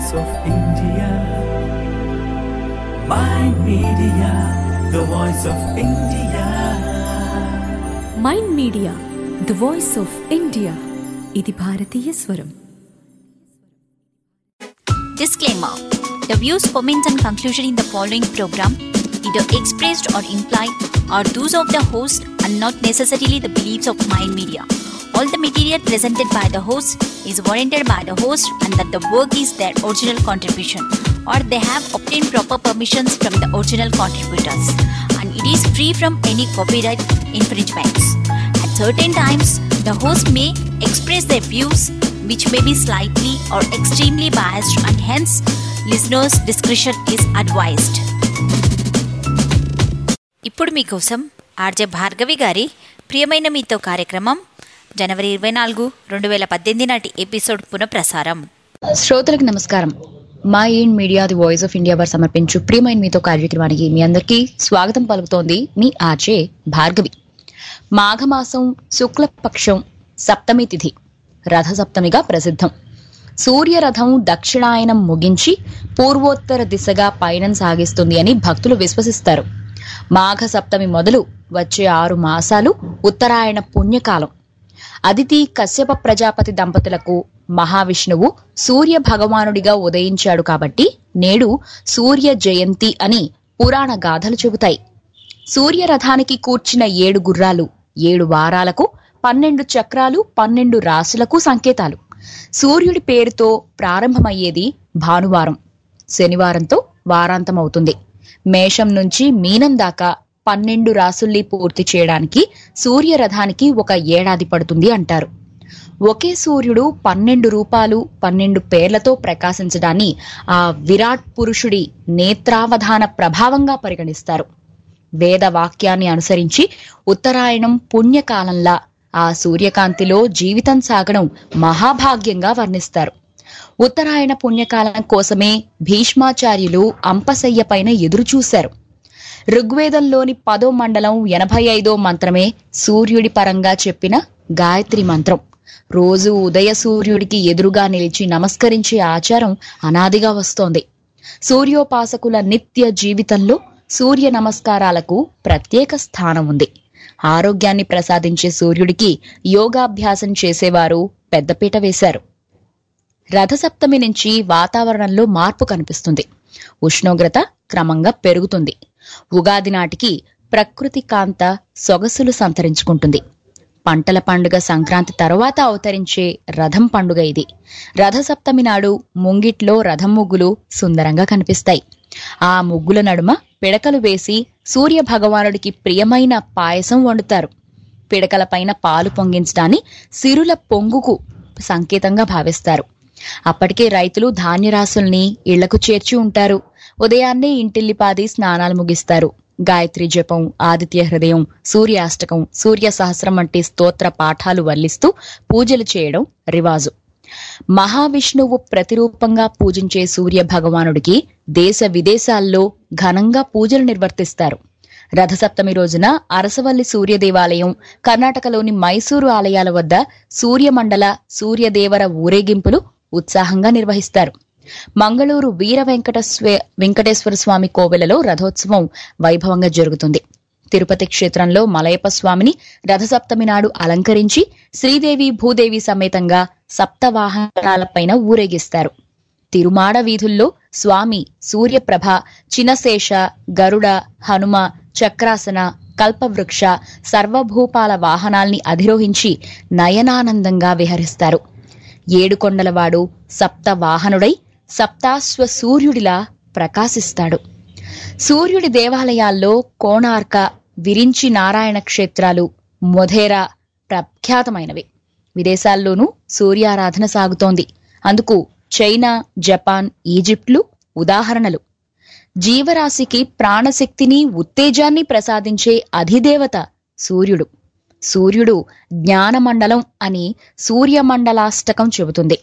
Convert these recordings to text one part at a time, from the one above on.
voice of India. Mind Media, the voice of India. Mind media the voice of India ఇది భారతీయ స్వరం Disclaimer The views, comments, and conclusion in the following program, either expressed or implied, are those of the host and not necessarily the beliefs of Mind Media. All the material presented by the host is warranted by the host and that the work is their original contribution or they have obtained proper permissions from the original contributors and it is free from any copyright infringements. At certain times, the host may express their views which may be slightly or extremely biased and hence listeners' discretion is advised. ఇప్పుడు మీకోసం RJ Bhargavi గారి ప్రియమైన మీతో కార్యక్రమం జనవరి ఇరవై నాలుగు రెండు వేల పద్దెనిమిది నాటి ఎపిసోడ్ పునఃప్రసారం శ్రోతలకు నమస్కారం mind media the voice of India వారు సమర్పించు ప్రియమైన మీతో కార్యక్రమానికి మీ అందరికీ స్వాగతం పలుకుతోంది మీ ఆర్జే భార్గవి మాఘమాసం శుక్లపక్షం సప్తమి తిథి రథ సప్తమిగా ప్రసిద్ధం సూర్యరథం దక్షిణాయనం ముగించి పూర్వోత్తర దిశగా పయనం సాగిస్తుంది అని భక్తులు విశ్వసిస్తారు మాఘ సప్తమి మొదలు వచ్చే ఆరు మాసాలు ఉత్తరాయణ పుణ్యకాలం అదితి కశ్యప ప్రజాపతి దంపతులకు మహావిష్ణువు సూర్య భగవానుడిగా ఉదయించాడు కాబట్టి నేడు సూర్య జయంతి అని పురాణ గాథలు చెబుతాయి సూర్యరథానికి కూర్చిన ఏడు గుర్రాలు ఏడు వారాలకు పన్నెండు చక్రాలు పన్నెండు రాసులకు సంకేతాలు సూర్యుడి పేరుతో ప్రారంభమయ్యేది భానువారం శనివారంతో వారాంతం అవుతుంది మేషం నుంచి మీనం దాకా పన్నెండు రాసుల్ని పూర్తి చేయడానికి సూర్యరథానికి ఒక ఏడాది పడుతుంది అంటారు ఒకే సూర్యుడు పన్నెండు రూపాలు పన్నెండు పేర్లతో ప్రకాశించడాన్ని ఆ విరాట్ పురుషుడి నేత్రావధాన ప్రభావంగా పరిగణిస్తారు వేద వాక్యాన్ని అనుసరించి ఉత్తరాయణం పుణ్యకాలంలా ఆ సూర్యకాంతిలో జీవితం సాగడం మహాభాగ్యంగా వర్ణిస్తారు ఉత్తరాయణ పుణ్యకాలం కోసమే భీష్మాచార్యులు అంపశయ్య పైన ఎదురుచూశారు ఋగ్వేదంలోని పదో మండలం ఎనభై ఐదో మంత్రమే సూర్యుడి పరంగా చెప్పిన గాయత్రి మంత్రం రోజు ఉదయ సూర్యుడికి ఎదురుగా నిలిచి నమస్కరించే ఆచారం అనాదిగా వస్తోంది సూర్యోపాసకుల నిత్య జీవితంలో సూర్య నమస్కారాలకు ప్రత్యేక స్థానం ఉంది ఆరోగ్యాన్ని ప్రసాదించే సూర్యుడికి యోగాభ్యాసం చేసేవారు పెద్దపీట వేశారు రథసప్తమి నుంచి వాతావరణంలో మార్పు కనిపిస్తుంది ఉష్ణోగ్రత క్రమంగా పెరుగుతుంది ఉగాది నాటికి ప్రకృతి కాంత సొగసులు సంతరించుకుంటుంది పంటల పండుగ సంక్రాంతి తరువాత అవతరించే రథం పండుగ ఇది రథసప్తమి నాడు ముంగిట్లో రథం ముగ్గులు సుందరంగా కనిపిస్తాయి ఆ ముగ్గుల నడుమ పిడకలు వేసి సూర్య భగవానుడికి ప్రియమైన పాయసం వండుతారు పిడకలపైన పాలు పొంగించడాన్ని సిరుల పొంగుకు సంకేతంగా భావిస్తారు అప్పటికే రైతులు ధాన్యరాశుల్ని ఇళ్లకు చేర్చి ఉంటారు ఉదయాన్నే ఇంటిల్లిపాది స్నానాలు ముగిస్తారు గాయత్రి జపం ఆదిత్య హృదయం సూర్యాష్టకం సూర్య సహస్రం వంటి స్తోత్ర పాఠాలు వల్లిస్తూ పూజలు చేయడం రివాజు మహావిష్ణువు ప్రతిరూపంగా పూజించే సూర్య భగవానుడికి దేశ విదేశాల్లో ఘనంగా పూజలు నిర్వర్తిస్తారు రథసప్తమి రోజున అరసవల్లి సూర్య దేవాలయం కర్ణాటకలోని మైసూరు ఆలయాల వద్ద సూర్యమండల సూర్యదేవర ఊరేగింపులు ఉత్సాహంగా నిర్వహిస్తారు మంగళూరు వీర వెంకట వెంకటేశ్వర స్వామి కోవెలలో రథోత్సవం వైభవంగా జరుగుతుంది తిరుపతి క్షేత్రంలో మలయప్ప స్వామిని రథసప్తమి నాడు అలంకరించి శ్రీదేవి భూదేవి సమేతంగా సప్తవాహనాలపైన ఊరేగిస్తారు తిరుమాడ వీధుల్లో స్వామి సూర్యప్రభ చినశేష గరుడ హనుమ చక్రాసన కల్పవృక్ష సర్వభూపాల వాహనాల్ని అధిరోహించి నయనానందంగా విహరిస్తారు ఏడుకొండలవాడు సప్త వాహనుడై సప్తాశ్వ సూర్యుడిలా ప్రకాశిస్తాడు సూర్యుడి దేవాలయాల్లో కోణార్క విరించి నారాయణ క్షేత్రాలు మొధేరా ప్రఖ్యాతమైనవి విదేశాల్లోనూ సూర్యారాధన సాగుతోంది అందుకు చైనా జపాన్ ఈజిప్ట్లు ఉదాహరణలు జీవరాశికి ప్రాణశక్తిని ఉత్తేజాన్ని ప్రసాదించే అధిదేవత సూర్యుడు సూర్యుడు జ్ఞానమండలం అని సూర్యమండలాష్టకం చెబుతుంది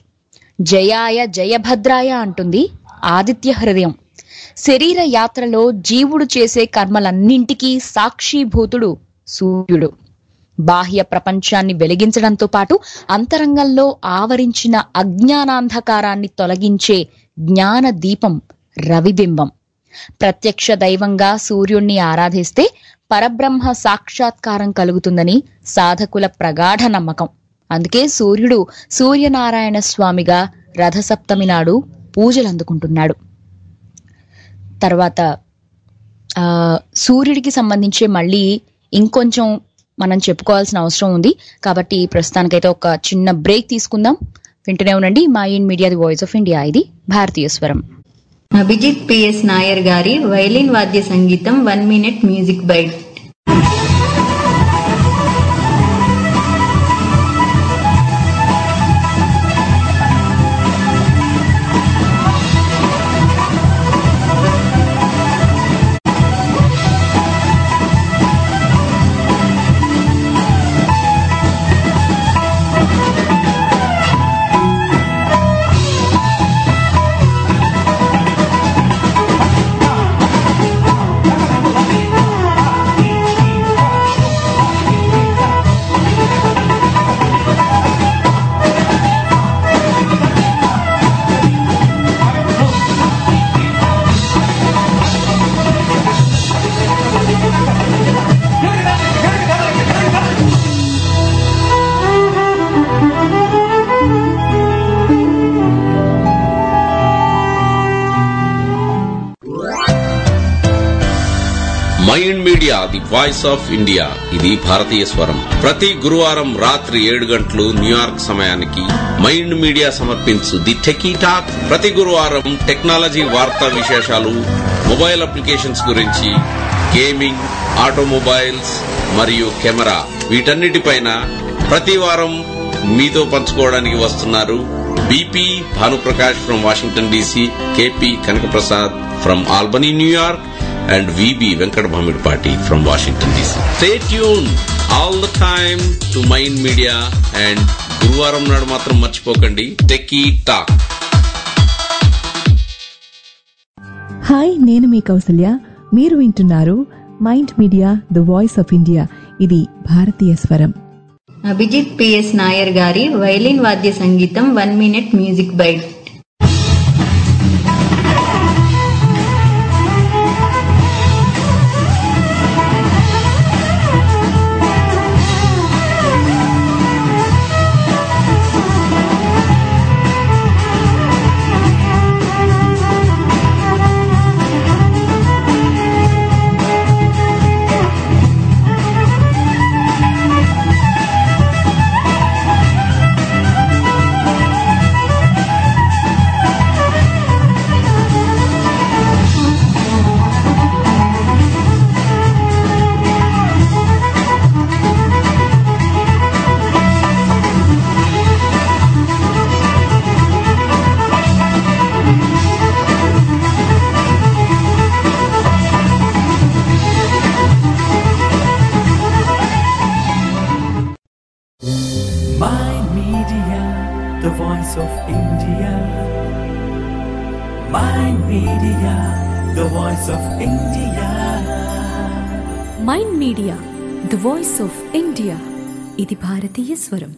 జయాయ జయభద్రాయ అంటుంది ఆదిత్య హృదయం శరీర యాత్రలో జీవుడు చేసే కర్మలన్నింటికీ సాక్షిభూతుడు సూర్యుడు బాహ్య ప్రపంచాన్ని వెలిగించడంతో పాటు అంతరంగంలో ఆవరించిన అజ్ఞానాంధకారాన్ని తొలగించే జ్ఞాన దీపం రవిబింబం ప్రత్యక్ష దైవంగా సూర్యుణ్ణి ఆరాధిస్తే పరబ్రహ్మ సాక్షాత్కారం కలుగుతుందని సాధకుల ప్రగాఢ నమ్మకం అందుకే సూర్యుడు సూర్యనారాయణ స్వామిగా రథసప్తమి నాడు పూజలు అందుకుంటున్నాడు తర్వాత ఆ, సూర్యుడికి సంబంధించి మళ్ళీ ఇంకొంచెం మనం చెప్పుకోవాల్సిన అవసరం ఉంది కాబట్టి ప్రస్తుతానికైతే ఒక చిన్న బ్రేక్ తీసుకుందాం వింటూనే ఉండండి mind media the voice of India ఇది భారతీయ స్వరం అభిజిత్ పిఎస్ నాయర్ గారి వైలిన్ వాద్య సంగీతం one minute music bite mind media the voice of India ఇది భారతీయ స్వరం ప్రతి గురువారం రాత్రి ఏడు గంటలు న్యూయార్క్ సమయానికి మైండ్ మీడియా సమర్పించు ది టెకీ టాక్ ప్రతి గురువారం టెక్నాలజీ వార్తా విశేషాలు మొబైల్ అప్లికేషన్స్ గురించి గేమింగ్ ఆటోమొబైల్స్ మరియు కెమెరా వీటన్నిటిపైన ప్రతి వారం మీతో పంచుకోవడానికి వస్తున్నారు BP Bhanuprakash from Washington DC KP Kanakaprasad from Albany New York and VB Venkat Bhamidpati from Washington DC. Stay tuned all the time to Mind Media and గురువారం నాడు మాత్రం మర్చిపోకండి టెకీ టాక్ హాయ్ నేను మీ కౌసల్య మీరు వింటున్నారు mind media the voice of India ఇది భారతీయ స్వరం అభిజిత్ పిఎస్ నాయర్ గారి వైలిన్ వాద్య సంగీతం one minute music bite Mind Media, the voice of India. Mind Media, the voice of India. Mind media the voice of India ఇది భారతీయ స్వరం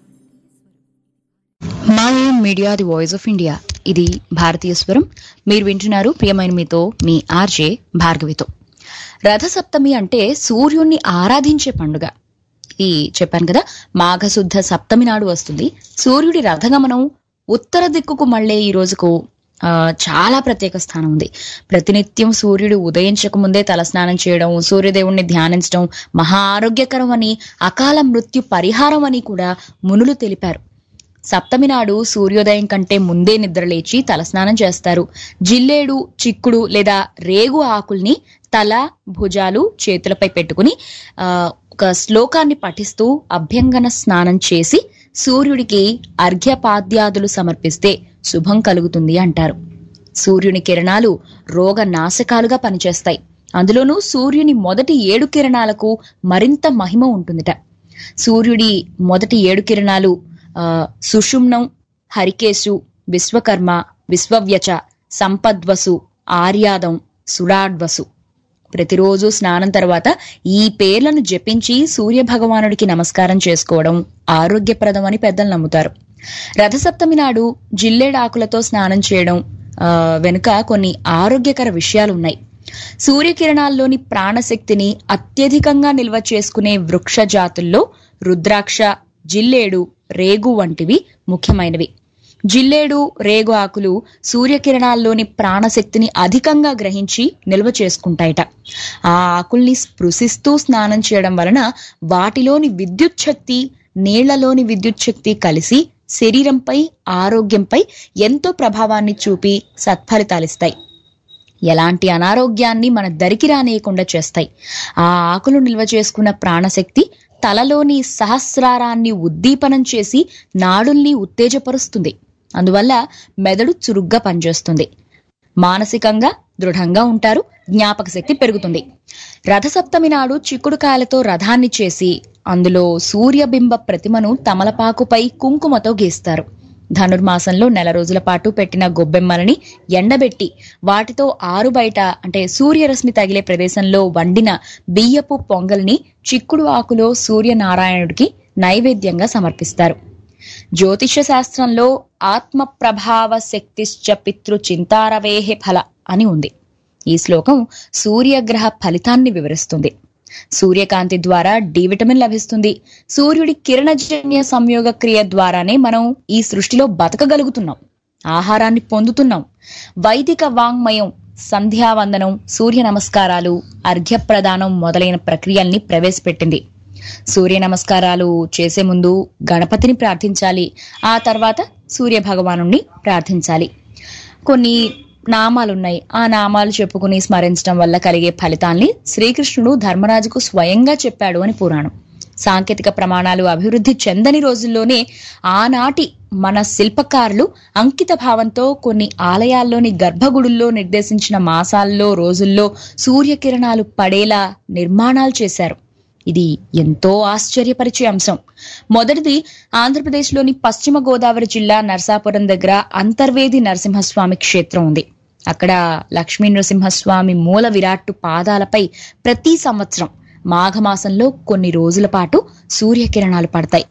mind media the voice of India ఇది భారతీయ స్వరం మీరు వింటున్నారు ప్రియమైన మీతో మీ ఆర్జే భార్గవితో రథసప్తమి అంటే సూర్యుణ్ణి ఆరాధించే పండుగ ఇది చెప్పాను కదా మాఘశుద్ధ సప్తమి నాడు వస్తుంది సూర్యుడి రథగమనం ఉత్తర దిక్కుకు మళ్ళీ ఈ రోజుకు ఆ, చాలా ప్రత్యేక స్థానం ఉంది ప్రతినిత్యం సూర్యుడు ఉదయించక ముందే తలస్నానం చేయడం సూర్యదేవుణ్ణి ధ్యానించడం మహా ఆరోగ్యకరం అని అకాల మృత్యు పరిహారం అని కూడా మునులు తెలిపారు సప్తమి నాడు సూర్యోదయం కంటే ముందే నిద్రలేచి తలస్నానం చేస్తారు జిల్లేడు చిక్కుడు లేదా రేగు ఆకుల్ని తల భుజాలు చేతులపై పెట్టుకుని ఆ, ఒక శ్లోకాన్ని పఠిస్తూ అభ్యంగన స్నానం చేసి సూర్యుడికి అర్ఘ్యపాద్యాదులు సమర్పిస్తే శుభం కలుగుతుంది అంటారు సూర్యుని కిరణాలు రోగ నాశకాలుగా పనిచేస్తాయి అందులోనూ సూర్యుని మొదటి ఏడు కిరణాలకు మరింత మహిమ ఉంటుందిట సూర్యుడి మొదటి ఏడు కిరణాలు ఆ, సుషుమ్నం హరికేశు విశ్వకర్మ విశ్వవ్యచ సంపద్వసు ఆర్యాదం సుడాడ్వసు ప్రతిరోజు స్నానం తర్వాత ఈ పేర్లను జపించి సూర్య భగవానుడికి నమస్కారం చేసుకోవడం ఆరోగ్యప్రదం అని పెద్దలు నమ్ముతారు రథసప్తమి నాడు జిల్లేడాకులతో స్నానం చేయడం ఆ, వెనుక కొన్ని ఆరోగ్యకర విషయాలు ఉన్నాయి సూర్యకిరణాల్లోని ప్రాణశక్తిని అత్యధికంగా నిల్వ చేసుకునే వృక్ష జాతుల్లో రుద్రాక్ష జిల్లేడు రేగు వంటివి ముఖ్యమైనవి జిల్లేడు రేగు ఆకులు సూర్యకిరణాల్లోని ప్రాణశక్తిని అధికంగా గ్రహించి నిల్వ చేసుకుంటాయట ఆ ఆకుల్ని స్పృశిస్తూ స్నానం చేయడం వలన వాటిలోని విద్యుత్ శక్తి నీళ్లలోని విద్యుత్ శక్తి కలిసి శరీరంపై ఆరోగ్యంపై ఎంతో ప్రభావాన్ని చూపి సత్ఫలితాలిస్తాయి ఎలాంటి అనారోగ్యాన్ని మన దరికి రానియకుండా చేస్తాయి ఆ ఆకులు నిల్వ చేసుకున్న ప్రాణశక్తి తలలోని సహస్రారాన్ని ఉద్దీపనం చేసి నాడుల్ని ఉత్తేజపరుస్తుంది అందువల్ల మెదడు చురుగ్గా పనిచేస్తుంది మానసికంగా దృఢంగా ఉంటారు జ్ఞాపక శక్తి పెరుగుతుంది రథసప్తమి నాడు చిక్కుడుకాయలతో రథాన్ని చేసి అందులో సూర్యబింబ ప్రతిమను తమలపాకుపై కుంకుమతో గీస్తారు ధనుర్మాసంలో నెల రోజుల పాటు పెట్టిన గొబ్బెమ్మలని ఎండబెట్టి వాటితో ఆరు బయట అంటే సూర్యరశ్మి తగిలే ప్రదేశంలో వండిన బియ్యపు పొంగల్ని చిక్కుడు ఆకులో సూర్యనారాయణుడికి నైవేద్యంగా సమర్పిస్తారు జ్యోతిష శాస్త్రంలో ఆత్మ ప్రభావ శక్తిశ్చ పితృ చింతారవేహే ఫల అని ఉంది ఈ శ్లోకం సూర్యగ్రహ ఫలితాన్ని వివరిస్తుంది సూర్యకాంతి ద్వారా డి విటమిన్ లభిస్తుంది సూర్యుడి కిరణజన్య సంయోగ క్రియ ద్వారానే మనం ఈ సృష్టిలో బతకగలుగుతున్నాం ఆహారాన్ని పొందుతున్నాం వైదిక వాంగ్మయం సంధ్యావందనం సూర్య నమస్కారాలు అర్ఘ్యప్రదానం మొదలైన ప్రక్రియల్ని ప్రవేశపెట్టింది సూర్య నమస్కారాలు చేసే ముందు గణపతిని ప్రార్థించాలి ఆ తర్వాత సూర్య భగవానుణ్ణి ప్రార్థించాలి కొన్ని నామాలున్నాయి ఆ నామాలు చెప్పుకుని స్మరించడం వల్ల కలిగే ఫలితాల్ని శ్రీకృష్ణుడు ధర్మరాజుకు స్వయంగా చెప్పాడు అని పురాణం సాంకేతిక ప్రమాణాలు అభివృద్ధి చెందని రోజుల్లోనే ఆనాటి మన శిల్పకారులు అంకిత భావంతో కొన్ని ఆలయాల్లోని గర్భగుడుల్లో నిర్దేశించిన మాసాల్లో రోజుల్లో సూర్యకిరణాలు పడేలా నిర్మాణాలు చేశారు ఇది ఎంతో ఆశ్చర్యపరిచే అంశం మొదటిది ఆంధ్రప్రదేశ్లోని పశ్చిమ గోదావరి జిల్లా నర్సాపురం దగ్గర అంతర్వేది నరసింహస్వామి క్షేత్రం ఉంది అక్కడ లక్ష్మీ నరసింహస్వామి మూల విరాట్టు పాదాలపై ప్రతి సంవత్సరం మాఘమాసంలో కొన్ని రోజుల పాటు సూర్యకిరణాలు పడతాయి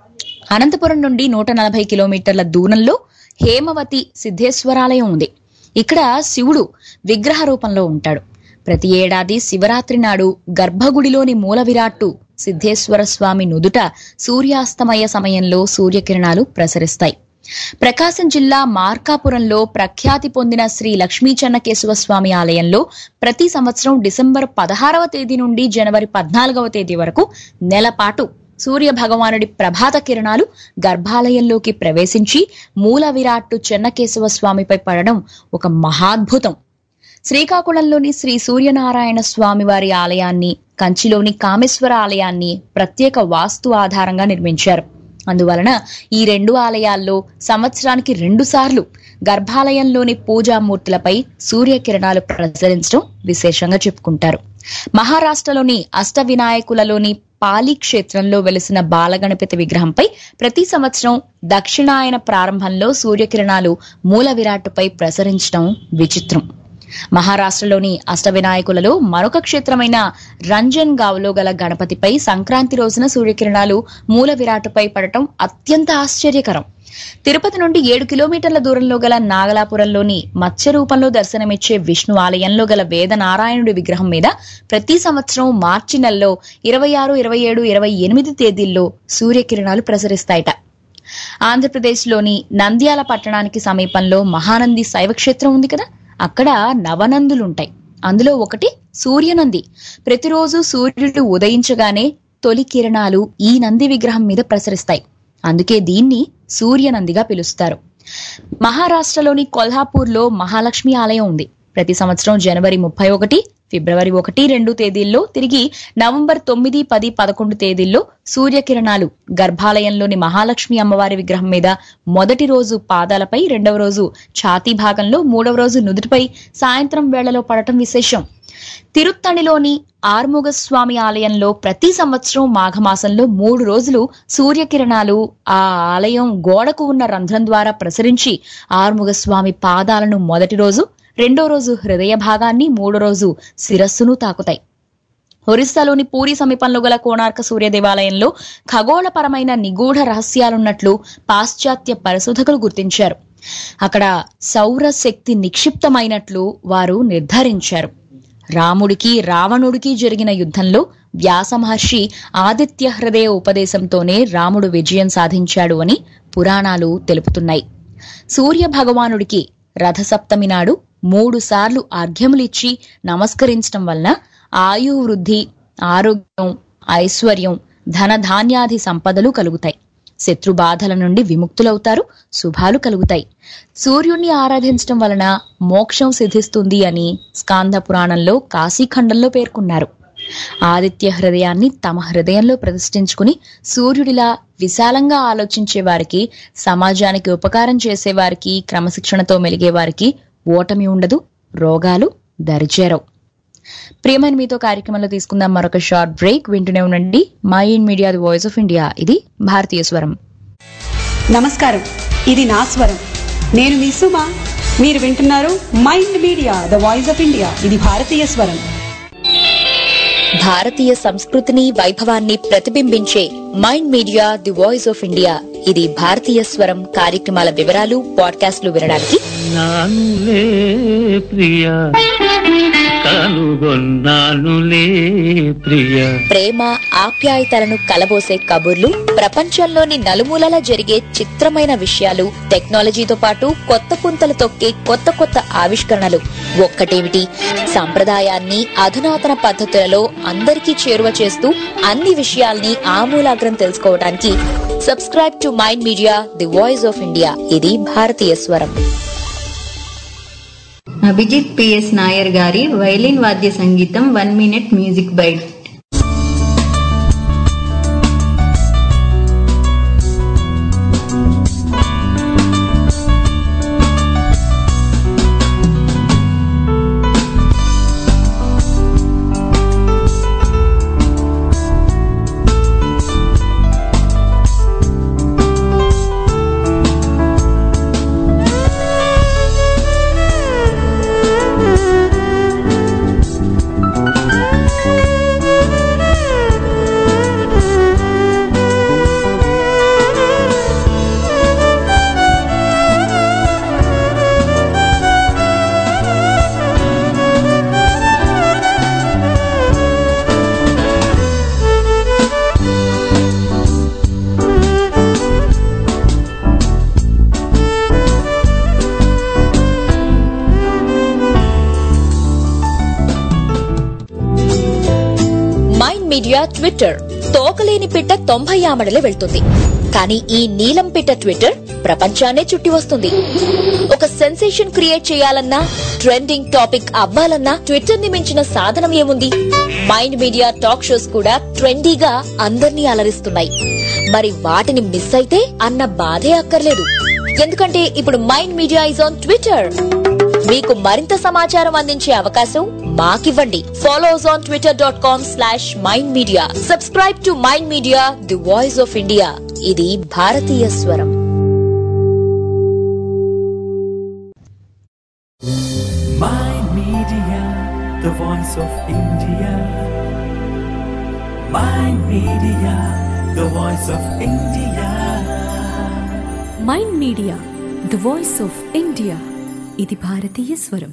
అనంతపురం నుండి నూట నలభై కిలోమీటర్ల దూరంలో హేమవతి సిద్ధేశ్వరాలయం ఉంది ఇక్కడ శివుడు విగ్రహ రూపంలో ఉంటాడు ప్రతి ఏడాది శివరాత్రి నాడు గర్భగుడిలోని మూల విరాట్టు సిద్ధేశ్వర స్వామి నుదుట సూర్యాస్తమయ సమయంలో సూర్యకిరణాలు ప్రసరిస్తాయి ప్రకాశం జిల్లా మార్కాపురంలో ప్రఖ్యాతి పొందిన శ్రీ లక్ష్మీ చెన్నకేశవ స్వామి ఆలయంలో ప్రతి సంవత్సరం డిసెంబర్ పదహారవ తేదీ నుండి జనవరి పద్నాలుగవ తేదీ వరకు నెల పాటు సూర్య భగవానుడి ప్రభాత కిరణాలు గర్భాలయంలోకి ప్రవేశించి మూల విరాట్టు చెన్నకేశవ స్వామిపై పడడం ఒక మహాద్భుతం శ్రీకాకుళంలోని శ్రీ సూర్యనారాయణ స్వామి వారి ఆలయాన్ని కంచిలోని కామేశ్వర ఆలయాన్ని ప్రత్యేక వాస్తు ఆధారంగా నిర్మించారు అందువలన ఈ రెండు ఆలయాల్లో సంవత్సరానికి రెండు సార్లు గర్భాలయంలోని పూజామూర్తులపై సూర్యకిరణాలు ప్రసరించడం విశేషంగా చెప్పుకుంటారు మహారాష్ట్రలోని అష్ట వినాయకులలోని పాలి క్షేత్రంలో వెలిసిన బాలగణపతి విగ్రహంపై ప్రతి సంవత్సరం దక్షిణాయన ప్రారంభంలో సూర్యకిరణాలు మూల విరాట్టుపై ప్రసరించడం విచిత్రం మహారాష్ట్రలోని అష్టవినాయకులలో మరొక క్షేత్రమైన రంజన్ గావ్లో గల గణపతిపై సంక్రాంతి రోజున సూర్యకిరణాలు మూల విరాటుపై పడటం అత్యంత ఆశ్చర్యకరం తిరుపతి నుండి ఏడు కిలోమీటర్ల దూరంలో గల నాగలాపురంలోని మత్స్య రూపంలో దర్శనమిచ్చే విష్ణు ఆలయంలో గల వేద నారాయణుడి విగ్రహం మీద ప్రతి సంవత్సరం మార్చి నెలలో ఇరవై ఆరు ఇరవై ఏడు ఇరవై ఎనిమిది తేదీల్లో సూర్యకిరణాలు ప్రసరిస్తాయట ఆంధ్రప్రదేశ్లోని నంద్యాల పట్టణానికి సమీపంలో మహానంది శైవక్షేత్రం ఉంది కదా అక్కడ నవనందులుంటాయి అందులో ఒకటి సూర్యనంది ప్రతిరోజు సూర్యుడు ఉదయించగానే తొలి కిరణాలు ఈ నంది విగ్రహం మీద ప్రసరిస్తాయి అందుకే దీన్ని సూర్యనందిగా పిలుస్తారు మహారాష్ట్రలోని కొల్హాపూర్లో మహాలక్ష్మి ఆలయం ఉంది ప్రతి సంవత్సరం జనవరి ముప్పై ఒకటి ఫిబ్రవరి ఒకటి రెండు తేదీల్లో తిరిగి నవంబర్ తొమ్మిది పది పదకొండు తేదీల్లో సూర్యకిరణాలు గర్భాలయంలోని మహాలక్ష్మి అమ్మవారి విగ్రహం మీద మొదటి రోజు పాదాలపై రెండవ రోజు ఛాతీ భాగంలో మూడవ రోజు నుదుటిపై సాయంత్రం వేళలో పడటం విశేషం తిరుత్తణిలోని ఆర్ముగస్వామి ఆలయంలో ప్రతి సంవత్సరం మాఘమాసంలో మూడు రోజులు సూర్యకిరణాలు ఆ ఆలయం గోడకు ఉన్న రంధ్రం ద్వారా ప్రసరించి ఆర్ముగస్వామి పాదాలను మొదటి రోజు రెండో రోజు హృదయ భాగాన్ని మూడో రోజు శిరస్సును తాకుతాయి ఒరిస్సాలోని పూరి సమీపంలో గల కోణార్క సూర్య దేవాలయంలో ఖగోళపరమైన నిగూఢ రహస్యాలున్నట్లు పాశ్చాత్య పరిశోధకులు గుర్తించారు అక్కడ సౌర శక్తి నిక్షిప్తమైనట్లు వారు నిర్ధారించారు రాముడికి రావణుడికి జరిగిన యుద్ధంలో వ్యాస మహర్షి ఆదిత్య హృదయ ఉపదేశంతోనే రాముడు విజయం సాధించాడు అని పురాణాలు తెలుపుతున్నాయి సూర్య భగవానుడికి రథసప్తమి నాడు మూడు సార్లు అర్ఘ్యములిచ్చి నమస్కరించడం వలన ఆయు వృద్ధి ఆరోగ్యం ఐశ్వర్యం ధనధాన్యాది సంపదలు కలుగుతాయి శత్రు బాధల నుండి విముక్తులవుతారు శుభాలు కలుగుతాయి సూర్యుణ్ణి ఆరాధించడం వలన మోక్షం సిద్ధిస్తుంది అని స్కాంద పురాణంలో కాశీఖండంలో పేర్కొన్నారు ఆదిత్య హృదయాన్ని తమ హృదయంలో ప్రతిష్ఠించుకుని సూర్యుడిలా విశాలంగా ఆలోచించే వారికి సమాజానికి ఉపకారం చేసేవారికి క్రమశిక్షణతో మెలిగే వారికి ఓటమి ఉండదు రోగాలు దరిచేరవు ప్రియమైన మీతో కార్యక్రమంలో తీసుకుందాం మరొక షార్ట్ బ్రేక్ వింటూనే ఉండండి mind media the voice of India ఇది భారతీయ స్వరం నమస్కారం ఇది నా స్వరం నేను మీ సుమ మీరు వింటున్నారు mind media the voice of India ఇది భారతీయ స్వరం భారతీయ సంస్కృతిని వైభవాన్ని ప్రతిబింబించే mind media the voice of India ఇది భారతీయ స్వరం కార్యక్రమాల వివరాలు పాడ్కాస్ట్లు వినడానికి నానులే ప్రియ కనుగొన్నానులే ప్రియ ప్రేమ ఆప్యాయతలను కలబోసే కబుర్లు ప్రపంచంలోని నలుమూలల జరిగే చిత్రమైన విషయాలు టెక్నాలజీతో పాటు కొత్త పుంతలు తొక్కే కొత్త కొత్త ఆవిష్కరణలు ఒక్కటేమిటి సంప్రదాయాన్ని అధునాతన పద్ధతులలో అందరికీ చేరువ చేస్తూ అన్ని విషయాల్ని ఆమూలాగ్రం తెలుసుకోవడానికి subscribe to mind media the voice of India ఇది భారతీయ స్వరం అభిజిత్ పిఎస్ నాయర్ గారి వైలిన్ వాద్య సంగీతం one minute music bite mind media Twitter తోకలేని పిట్ట తొంభై ఆమడలే వెళ్తుంది కానీ ఈ నీలం పిట్ట ట్విట్టర్ ప్రపంచాన్నే చుట్టి వస్తుంది ఒక సెన్సేషన్ క్రియేట్ చేయాలన్నా ట్రెండింగ్ టాపిక్ అవ్వాలన్నా ట్విట్టర్ ని మించిన సాధనం ఏముంది మైండ్ మీడియా టాక్ షోస్ కూడా ట్రెండీగా అందర్నీ అలరిస్తున్నాయి మరి వాటిని మిస్ అయితే అన్న బాధే అక్కర్లేదు ఎందుకంటే ఇప్పుడు mind media is on Twitter మీకు మరింత సమాచారం అందించే అవకాశం మాకివ్వండి follow us on Twitter dot com slash mind media subscribe to mind media the voice of India ఇది భారతీయ స్వరం Mind Media, the voice of India. Mind Media, the voice of India. Mind media the voice of India ఇది భారతీయ స్వరం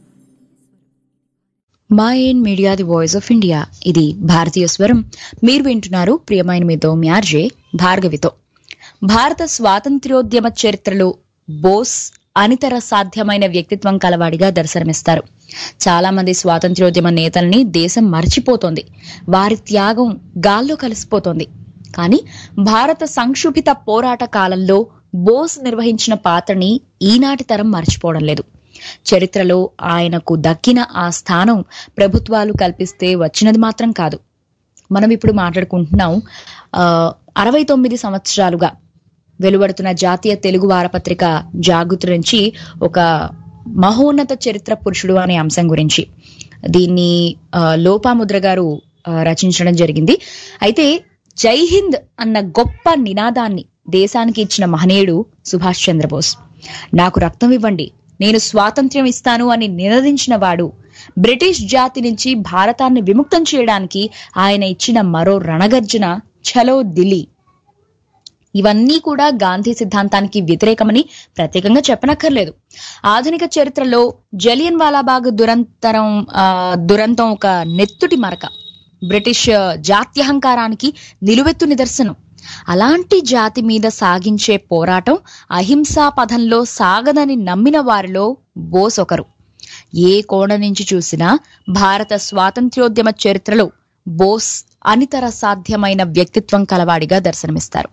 mind media the voice of India ఇది భారతీయ స్వరం మీరు వింటున్నారు ప్రియమైన మీతో మ్యార్జే భార్గవితో భారత స్వాతంత్ర్యోద్యమ చరిత్రలో బోస్ అనితర సాధ్యమైన వ్యక్తిత్వం కలవాడిగా దర్శనమిస్తారు చాలా మంది స్వాతంత్ర్యోద్యమ నేతల్ని దేశం మర్చిపోతోంది వారి త్యాగం గాల్లో కలిసిపోతోంది కానీ భారత సంక్షుభిత పోరాట కాలంలో బోస్ నిర్వహించిన పాత్రని ఈనాటి తరం మర్చిపోవడం లేదు చరిత్రలో ఆయనకు దక్కిన ఆ స్థానం ప్రభుత్వాలు కల్పిస్తే వచ్చినది మాత్రం కాదు మనం ఇప్పుడు మాట్లాడుకుంటున్నాం ఆ, అరవై తొమ్మిది సంవత్సరాలుగా వెలువడుతున్న జాతీయ తెలుగు వారపత్రిక జాగృతి నుంచి ఒక మహోన్నత చరిత్ర పురుషుడు అనే అంశం గురించి దీన్ని ఆ, లోపాముద్ర గారు ఆ, రచించడం జరిగింది అయితే జై హింద్ అన్న గొప్ప నినాదాన్ని దేశానికి ఇచ్చిన మహనీయుడు సుభాష్ చంద్రబోస్ నాకు రక్తం ఇవ్వండి నేను స్వాతంత్ర్యం ఇస్తాను అని నినదించిన వాడు బ్రిటిష్ జాతి నుంచి భారతాన్ని విముక్తం చేయడానికి ఆయన ఇచ్చిన మరో రణగర్జన ఛలో దిల్లీ ఇవన్నీ కూడా గాంధీ సిద్ధాంతానికి వ్యతిరేకమని ప్రత్యేకంగా చెప్పనక్కర్లేదు ఆధునిక చరిత్రలో జలియన్ వాలాబాగ్ దురంతరం ఆ, దురంతం ఒక నెత్తుటి మరక బ్రిటిష్ జాత్యహంకారానికి నిలువెత్తు నిదర్శనం అలాంటి జాతి మీద సాగించే పోరాటం అహింసా పథంలో సాగదని నమ్మిన వారిలో బోస్ ఒకరు ఏ కోణ నుంచి చూసినా భారత స్వాతంత్ర్యోద్యమ చరిత్రలో బోస్ అనితర సాధ్యమైన వ్యక్తిత్వం కలవాడిగా దర్శనమిస్తారు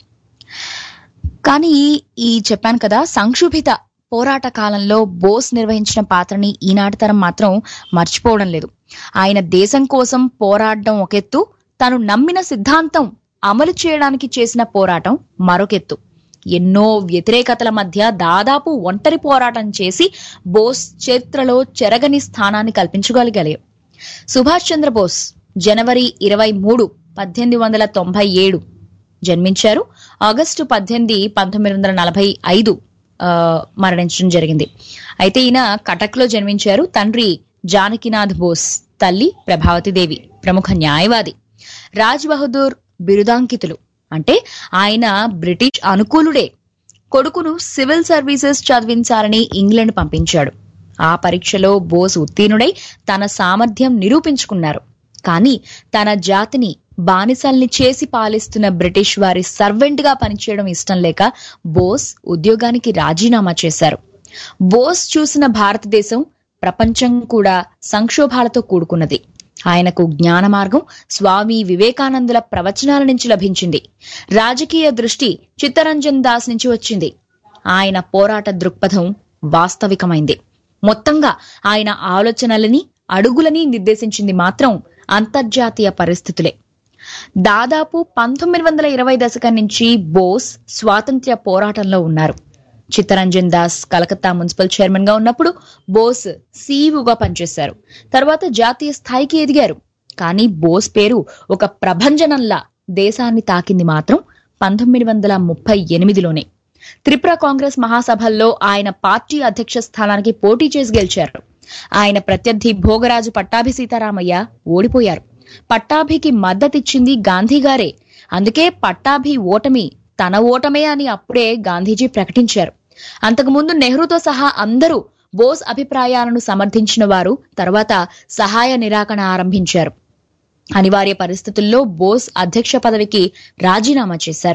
కానీ ఈ చెప్పాను కదా సంక్షుభిత పోరాట కాలంలో బోస్ నిర్వహించిన పాత్రని ఈనాటి తరం మాత్రం మర్చిపోవడం లేదు ఆయన దేశం కోసం పోరాడడం ఒక ఎత్తు తను నమ్మిన సిద్ధాంతం అమలు చేయడానికి చేసిన పోరాటం మరొకెత్తు ఎన్నో వ్యతిరేకతల మధ్య దాదాపు ఒంటరి పోరాటం చేసి బోస్ చరిత్రలో చెరగని స్థానాన్ని కల్పించగలిగారు సుభాష్ చంద్రబోస్ జనవరి ఇరవై మూడు పద్దెనిమిది వందల తొంభై ఏడు జన్మించారు ఆగస్టు పద్దెనిమిది పంతొమ్మిది వందల నలభై ఐదు ఆ, మరణించడం జరిగింది అయితే ఈయన కటక్లో జన్మించారు తండ్రి జానకినాథ్ బోస్ తల్లి ప్రభావతిదేవి ప్రముఖ న్యాయవాది రాజ్ బహదూర్ బిరుదాంకితులు అంటే ఆయన బ్రిటిష్ అనుకూలుడే కొడుకును సివిల్ సర్వీసెస్ చదివించాలని ఇంగ్లాండ్ పంపించాడు ఆ పరీక్షలో బోస్ ఉత్తీర్ణుడై తన సామర్థ్యం నిరూపించుకున్నారు కానీ తన జాతిని బానిసల్ని చేసి పాలిస్తున్న బ్రిటిష్ వారి సర్వెంట్ గా పనిచేయడం ఇష్టం లేక బోస్ ఉద్యోగానికి రాజీనామా చేశారు బోస్ చూసిన భారతదేశం ప్రపంచం కూడా సంక్షోభాలతో కూడుకున్నది ఆయనకు జ్ఞాన మార్గం స్వామి వివేకానందుల ప్రవచనాల నుంచి లభించింది రాజకీయ దృష్టి చిత్తరంజన్ దాస్ నుంచి వచ్చింది ఆయన పోరాట దృక్పథం వాస్తవికమైంది మొత్తంగా ఆయన ఆలోచనలని అడుగులని నిర్దేశించింది మాత్రం అంతర్జాతీయ పరిస్థితులే దాదాపు పంతొమ్మిది వందల ఇరవై దశకం నుంచి బోస్ స్వాతంత్ర్య పోరాటంలో ఉన్నారు చిత్తరంజన్ దాస్ కలకత్తా మున్సిపల్ చైర్మన్ గా ఉన్నప్పుడు బోస్ సీఈఓగా పనిచేశారు తర్వాత జాతీయ స్థాయికి ఎదిగారు కానీ బోస్ పేరు ఒక ప్రభంజనంలా దేశాన్ని తాకింది మాత్రం పంతొమ్మిది వందల ముప్పై ఎనిమిదిలోనే త్రిపుర కాంగ్రెస్ మహాసభల్లో ఆయన పార్టీ అధ్యక్ష స్థానానికి పోటీ చేసి గెలిచారు ఆయన ప్రత్యర్థి భోగరాజు పట్టాభి సీతారామయ్య ఓడిపోయారు పట్టాభికి మద్దతిచ్చింది గాంధీ గారే అందుకే పట్టాభి ఓటమి తన ఓటమే అని అప్పుడే గాంధీజీ ప్రకటించారు అంతకుముందు నెహ్రూతో సహా అందరూ బోస్ అభిప్రాయాలను సమర్థించిన వారు తర్వాత సహాయ నిరాకరణ ఆరంభించారు అనివార్య పరిస్థితుల్లో బోస్ అధ్యక్ష పదవికి రాజీనామా చేశారు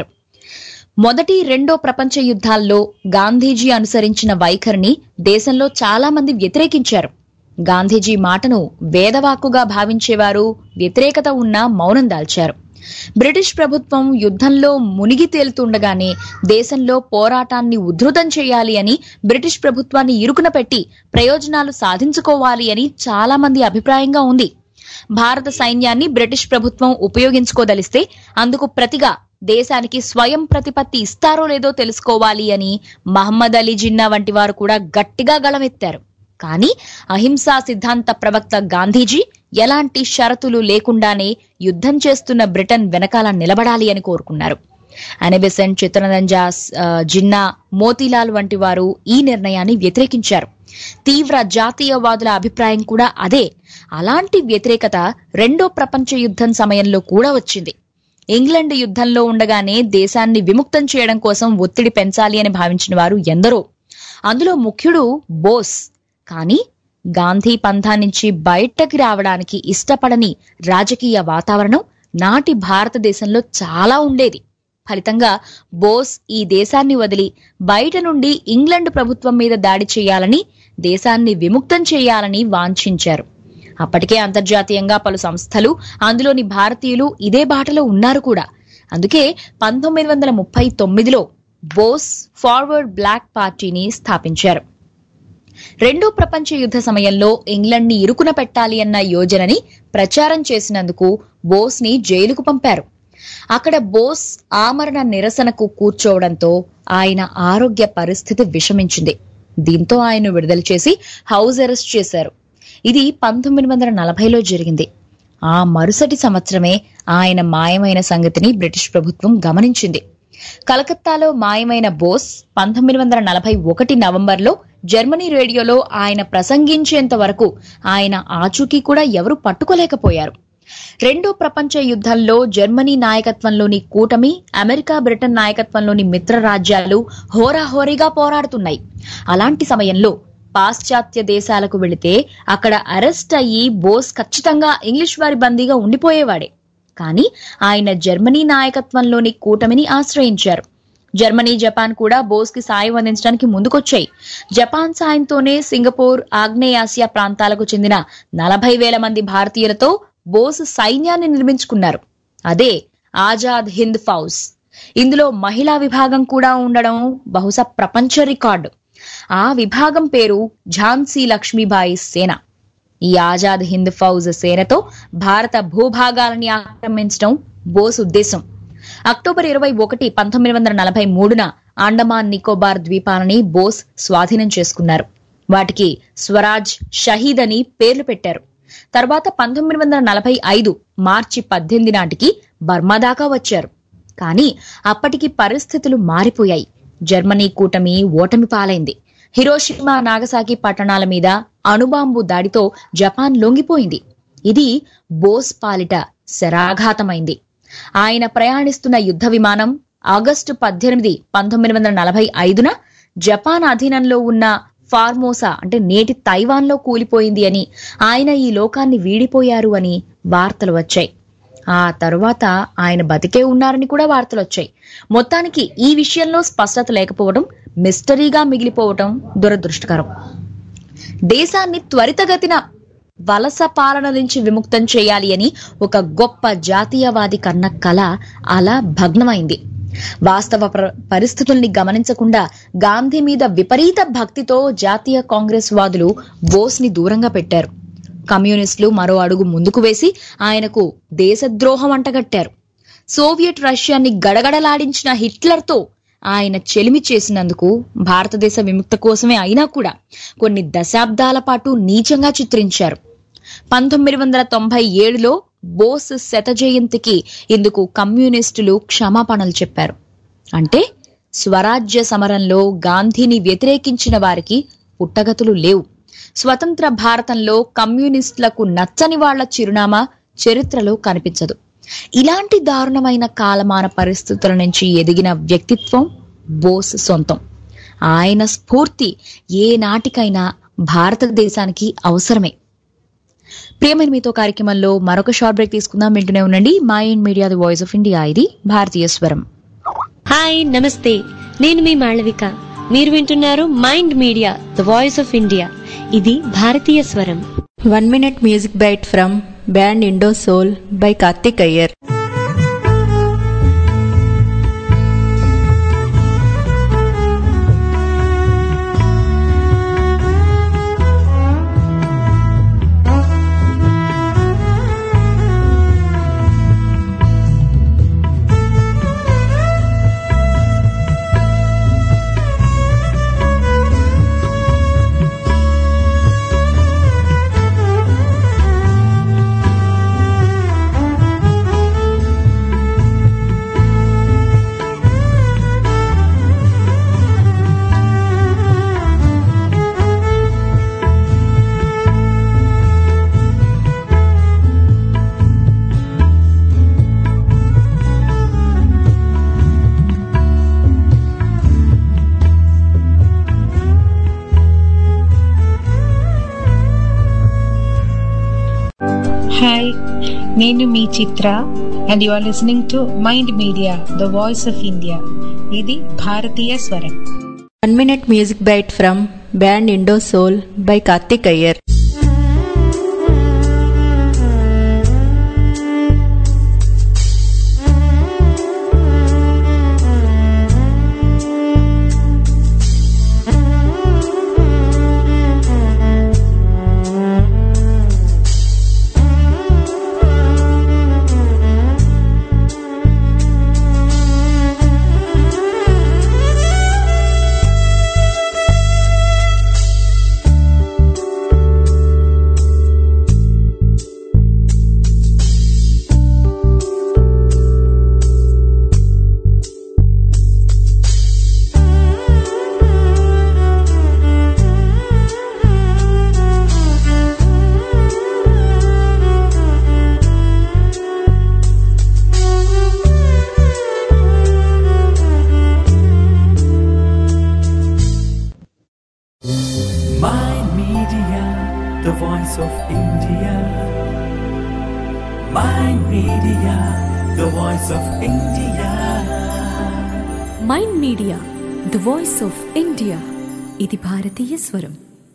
మొదటి రెండో ప్రపంచ యుద్ధాల్లో గాంధీజీ అనుసరించిన వైఖరిని దేశంలో చాలా మంది వ్యతిరేకించారు గాంధీజీ మాటను వేదవాక్కుగా భావించేవారు వ్యతిరేకత ఉన్న మౌనం దాల్చారు బ్రిటిష్ ప్రభుత్వం యుద్ధంలో మునిగి తేలుతుండగానే దేశంలో పోరాటాన్ని ఉధృతం చేయాలి అని బ్రిటిష్ ప్రభుత్వాన్ని ఇరుకున పెట్టి ప్రయోజనాలు సాధించుకోవాలి అని చాలా మంది అభిప్రాయంగా ఉంది భారత సైన్యాన్ని బ్రిటిష్ ప్రభుత్వం ఉపయోగించుకోదలిస్తే అందుకు ప్రతిగా దేశానికి స్వయం ప్రతిపత్తి ఇస్తారో లేదో తెలుసుకోవాలి అని మహమ్మద్ అలీ జిన్నా వంటి వారు కూడా గట్టిగా గళమెత్తారు కానీ అహింసా సిద్ధాంత ప్రవక్త గాంధీజీ ఎలాంటి షరతులు లేకుండానే యుద్ధం చేస్తున్న బ్రిటన్ వెనకాల నిలబడాలి అని కోరుకున్నారు అనిబెసెంట్ చిత్తరంజాస్ జిన్నా మోతీలాల్ వంటి వారు ఈ నిర్ణయాన్ని వ్యతిరేకించారు తీవ్ర జాతీయవాదుల అభిప్రాయం కూడా అదే అలాంటి వ్యతిరేకత రెండో ప్రపంచ యుద్ధం సమయంలో కూడా వచ్చింది ఇంగ్లాండ్ యుద్ధంలో ఉండగానే దేశాన్ని విముక్తం చేయడం కోసం ఒత్తిడి పెంచాలి అని భావించిన వారు ఎందరో అందులో ముఖ్యుడు బోస్ కానీ గాంధీ పంథా నుంచి బయటకి రావడానికి ఇష్టపడని రాజకీయ వాతావరణం నాటి భారతదేశంలో చాలా ఉండేది ఫలితంగా బోస్ ఈ దేశాన్ని వదిలి బయట నుండి ఇంగ్లాండ్ ప్రభుత్వం మీద దాడి చేయాలని దేశాన్ని విముక్తం చేయాలని వాంఛించారు అప్పటికే అంతర్జాతీయంగా పలు సంస్థలు అందులోని భారతీయులు ఇదే బాటలో ఉన్నారు కూడా అందుకే పంతొమ్మిది వందల ముప్పై తొమ్మిదిలో బోస్ ఫార్వర్డ్ బ్లాక్ పార్టీని స్థాపించారు రెండో ప్రపంచ యుద్ధ సమయంలో ఇంగ్లాండ్ ని ఇరుకున పెట్టాలి అన్న యోజనని ప్రచారం చేసినందుకు బోస్ ని జైలుకు పంపారు అక్కడ బోస్ ఆమరణ నిరసనకు కూర్చోవడంతో ఆయన ఆరోగ్య పరిస్థితి విషమించింది దీంతో ఆయన విడుదల చేసి హౌస్ అరెస్ట్ చేశారు ఇది పంతొమ్మిది వందల నలభైలో జరిగింది ఆ మరుసటి సంవత్సరమే ఆయన మాయమైన సంగతిని బ్రిటిష్ ప్రభుత్వం గమనించింది కలకత్తాలో మాయమైన బోస్ పంతొమ్మిది వందల నలభై ఒకటి నవంబర్లో జర్మనీ రేడియోలో ఆయన ప్రసంగించేంత వరకు ఆయన ఆచూకీ కూడా ఎవరు పట్టుకోలేకపోయారు రెండో ప్రపంచ యుద్ధంలో జర్మనీ నాయకత్వంలోని కూటమి అమెరికా బ్రిటన్ నాయకత్వంలోని మిత్ర రాజ్యాలు హోరాహోరీగా పోరాడుతున్నాయి అలాంటి సమయంలో పాశ్చాత్య దేశాలకు వెళితే అక్కడ అరెస్ట్ అయ్యి బోస్ ఖచ్చితంగా ఇంగ్లీష్ వారి బందీగా ఉండిపోయేవాడే కానీ ఆయన జర్మనీ నాయకత్వంలోని కూటమిని ఆశ్రయించారు జర్మనీ జపాన్ కూడా బోస్ కి సాయం అందించడానికి ముందుకొచ్చాయి జపాన్ సాయంతోనే సింగపూర్ ఆగ్నేయాసియా ప్రాంతాలకు చెందిన నలభై వేల మంది భారతీయులతో బోస్ సైన్యాన్ని నిర్మించుకున్నారు అదే ఆజాద్ హింద్ ఫౌజ్ ఇందులో మహిళా విభాగం కూడా ఉండడం బహుశా ప్రపంచ రికార్డు ఆ విభాగం పేరు ఝాన్సీ లక్ష్మీబాయి సేన ఈ ఆజాద్ హింద్ ఫౌజ్ సేనతో భారత భూభాగాలని ఆక్రమించడం బోస్ ఉద్దేశం అక్టోబర్ ఇరవై ఒకటి పంతొమ్మిది వందల నలభై మూడున అండమాన్ నికోబార్ ద్వీపాలని బోస్ స్వాధీనం చేసుకున్నారు వాటికి స్వరాజ్ షహీద్ అని పేర్లు పెట్టారు తర్వాత పంతొమ్మిది వందల నలభై ఐదు మార్చి పద్దెనిమిది నాటికి బర్మా దాకా వచ్చారు కానీ అప్పటికి పరిస్థితులు మారిపోయాయి జర్మనీ కూటమి ఓటమి పాలైంది హిరోషిమా నాగసాకి పట్టణాల మీద అణుబాంబు దాడితో జపాన్ లొంగిపోయింది ఇది బోస్ పాలిట శరాఘాతమైంది ఆయన ప్రయాణిస్తున్న యుద్ధ విమానం ఆగస్టు పద్దెనిమిది పంతొమ్మిది వందల నలభై ఐదున జపాన్ అధీనంలో ఉన్న ఫార్మోసా అంటే నేటి తైవాన్లో కూలిపోయింది అని ఆయన ఈ లోకాన్ని వీడిపోయారు అని వార్తలు వచ్చాయి ఆ తరువాత ఆయన బతికే ఉన్నారని కూడా వార్తలు వచ్చాయి మొత్తానికి ఈ విషయంలో స్పష్టత లేకపోవడం మిస్టరీగా మిగిలిపోవటం దురదృష్టకరం దేశాన్ని త్వరితగతిన వలస పాలన నుంచి విముక్తం చేయాలి అని ఒక గొప్ప జాతీయవాది కన్న కళ అలా భగ్నమైంది వాస్తవ ప్ర- పరిస్థితుల్ని గమనించకుండా గాంధీ మీద విపరీత భక్తితో జాతీయ కాంగ్రెస్ వాదులు బోస్ ని దూరంగా పెట్టారు కమ్యూనిస్టులు మరో అడుగు ముందుకు వేసి ఆయనకు దేశద్రోహం అంటగట్టారు సోవియట్ రష్యాని గడగడలాడించిన హిట్లర్తో ఆయన చెలిమి చేసినందుకు భారతదేశ విముక్త కోసమే అయినా కూడా కొన్ని దశాబ్దాల పాటు నీచంగా చిత్రించారు పంతొమ్మిది వందల తొంభై ఏడులో బోస్ శత జయంతికి ఇందుకు కమ్యూనిస్టులు క్షమాపణలు చెప్పారు అంటే స్వరాజ్య సమరంలో గాంధీని వ్యతిరేకించిన వారికి పుట్టగతులు లేవు స్వతంత్ర భారతంలో కమ్యూనిస్టులకు నచ్చని వాళ్ల చిరునామా చరిత్రలో కనిపించదు ఇలాంటి దారుణమైన కాలమాన పరిస్థితుల నుంచి ఎదిగిన వ్యక్తిత్వం బోస్ సొంతం ఆయన స్ఫూర్తి ఏ నాటికైనా భారతదేశానికి అవసరమే ప్రియమైన మీతో కార్యక్రమంలో మరొక షార్ట్ బ్రేక్ తీసుకుందాం వింటూనే ఉండండి mind media the voice of India ఇది భారతీయ స్వరం హాయ్ నమస్తే నేను మీ మాళవిక మీరు వింటున్నారు mind media the voice of India ఇది భారతీయ స్వరం one minute music bite from band Indo soul by Karthik Iyer hi నేను మీ Chitra and you are listening to mind media the voice of India ఇది భారతీయ స్వరం one minute music bite from band Indo soul by Karthik Iyer ఆ the voice of India. Mind Media, the voice of India. Mind media the voice of India ఇది భారతీయ స్వరం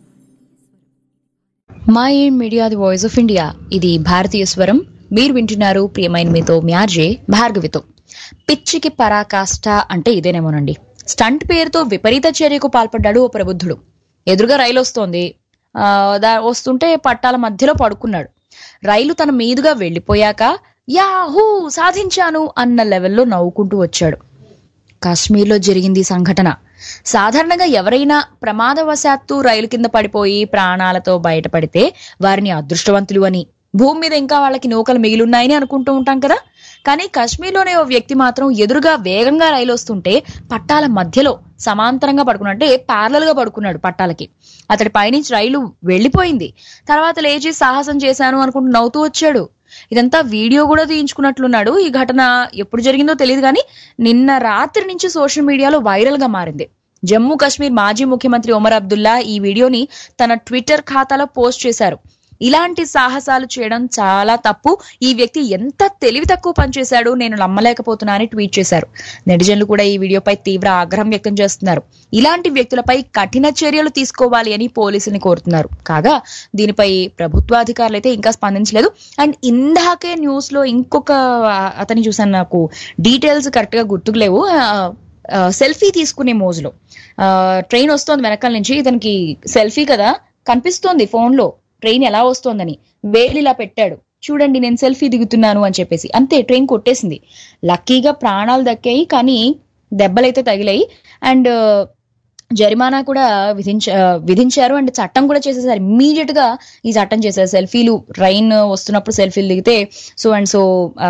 mind media the voice of India ఇది భారతీయ స్వరం మీరు వింటున్నారు ప్రియమైన మీతో మ్యార్జే భార్గవితో పిచ్చికి పరాకాష్ట అంటే ఇదేనేమోనండి స్టంట్ పేరుతో విపరీత చర్యకు పాల్పడ్డాడు ఓ ప్రబుద్ధుడు ఎదురుగా రైలు వస్తోంది ఆ, దా- వస్తుంటే పట్టాల మధ్యలో పడుకున్నాడు రైలు తన మీదుగా వెళ్ళిపోయాక యాహూ సాధించాను అన్న లెవెల్లో నవ్వుకుంటూ వచ్చాడు కాశ్మీర్లో జరిగింది ఈ సంఘటన సాధారణంగా ఎవరైనా ప్రమాదవశాత్తు రైలు కింద పడిపోయి ప్రాణాలతో బయటపడితే వారిని అదృష్టవంతులు అని భూమి మీద ఇంకా వాళ్ళకి నౌకలు మిగిలిన్నాయని అనుకుంటూ ఉంటాం కదా కానీ కాశ్మీర్లోనే ఓ వ్యక్తి మాత్రం ఎదురుగా వేగంగా రైలు వస్తుంటే పట్టాల మధ్యలో సమాంతరంగా పడుకున్నాడు అంటే ప్యారలల్ గా పడుకున్నాడు పట్టాలకి అతడి పైనుంచి రైలు వెళ్ళిపోయింది తర్వాత లేచి సాహసం చేశాను అనుకుంటూ నవ్వుతూ వచ్చాడు ఇదంతా వీడియో కూడా తీయించుకున్నట్లున్నాడు ఈ ఘటన ఎప్పుడు జరిగిందో తెలియదు కానీ నిన్న రాత్రి నుంచి సోషల్ మీడియాలో వైరల్ గా మారింది జమ్మూ కాశ్మీర్ మాజీ ముఖ్యమంత్రి ఒమర్ అబ్దుల్లా ఈ వీడియోని తన ట్విట్టర్ ఖాతాలో పోస్ట్ చేశారు ఇలాంటి సాహసాలు చేయడం చాలా తప్పు ఈ వ్యక్తి ఎంత తెలివి తక్కువ పనిచేశాడు నేను నమ్మలేకపోతున్నా అని ట్వీట్ చేశారు నెటిజన్లు కూడా ఈ వీడియోపై తీవ్ర ఆగ్రహం వ్యక్తం చేస్తున్నారు ఇలాంటి వ్యక్తులపై కఠిన చర్యలు తీసుకోవాలి అని పోలీసుల్ని కోరుతున్నారు కాగా దీనిపై ప్రభుత్వాధికారులు అయితే ఇంకా స్పందించలేదు అండ్ ఇందాకే న్యూస్ లో ఇంకొక ఆ, అతని చూసాను నాకు డీటెయిల్స్ కరెక్ట్ గా గుర్తుకు లేవు సెల్ఫీ తీసుకునే మోజులో ట్రైన్ వస్తోంది వెనకాల నుంచి ఇతనికి సెల్ఫీ కదా కనిపిస్తోంది ఫోన్ లో ట్రైన్ ఎలా వస్తోందని వేలు ఇలా పెట్టాడు చూడండి నేను సెల్ఫీ దిగుతున్నాను అని చెప్పేసి అంతే ట్రైన్ కొట్టేసింది లక్కీగా ప్రాణాలు దక్కాయి కానీ దెబ్బలైతే తగిలాయి అండ్ జరిమానా కూడా విధించ విధించారు అండ్ చట్టం కూడా చేసేసారు ఇమ్మీడియట్ గా ఈ చట్టం చేశారు సెల్ఫీలు రైన్ వస్తున్నప్పుడు సెల్ఫీలు దిగితే so and so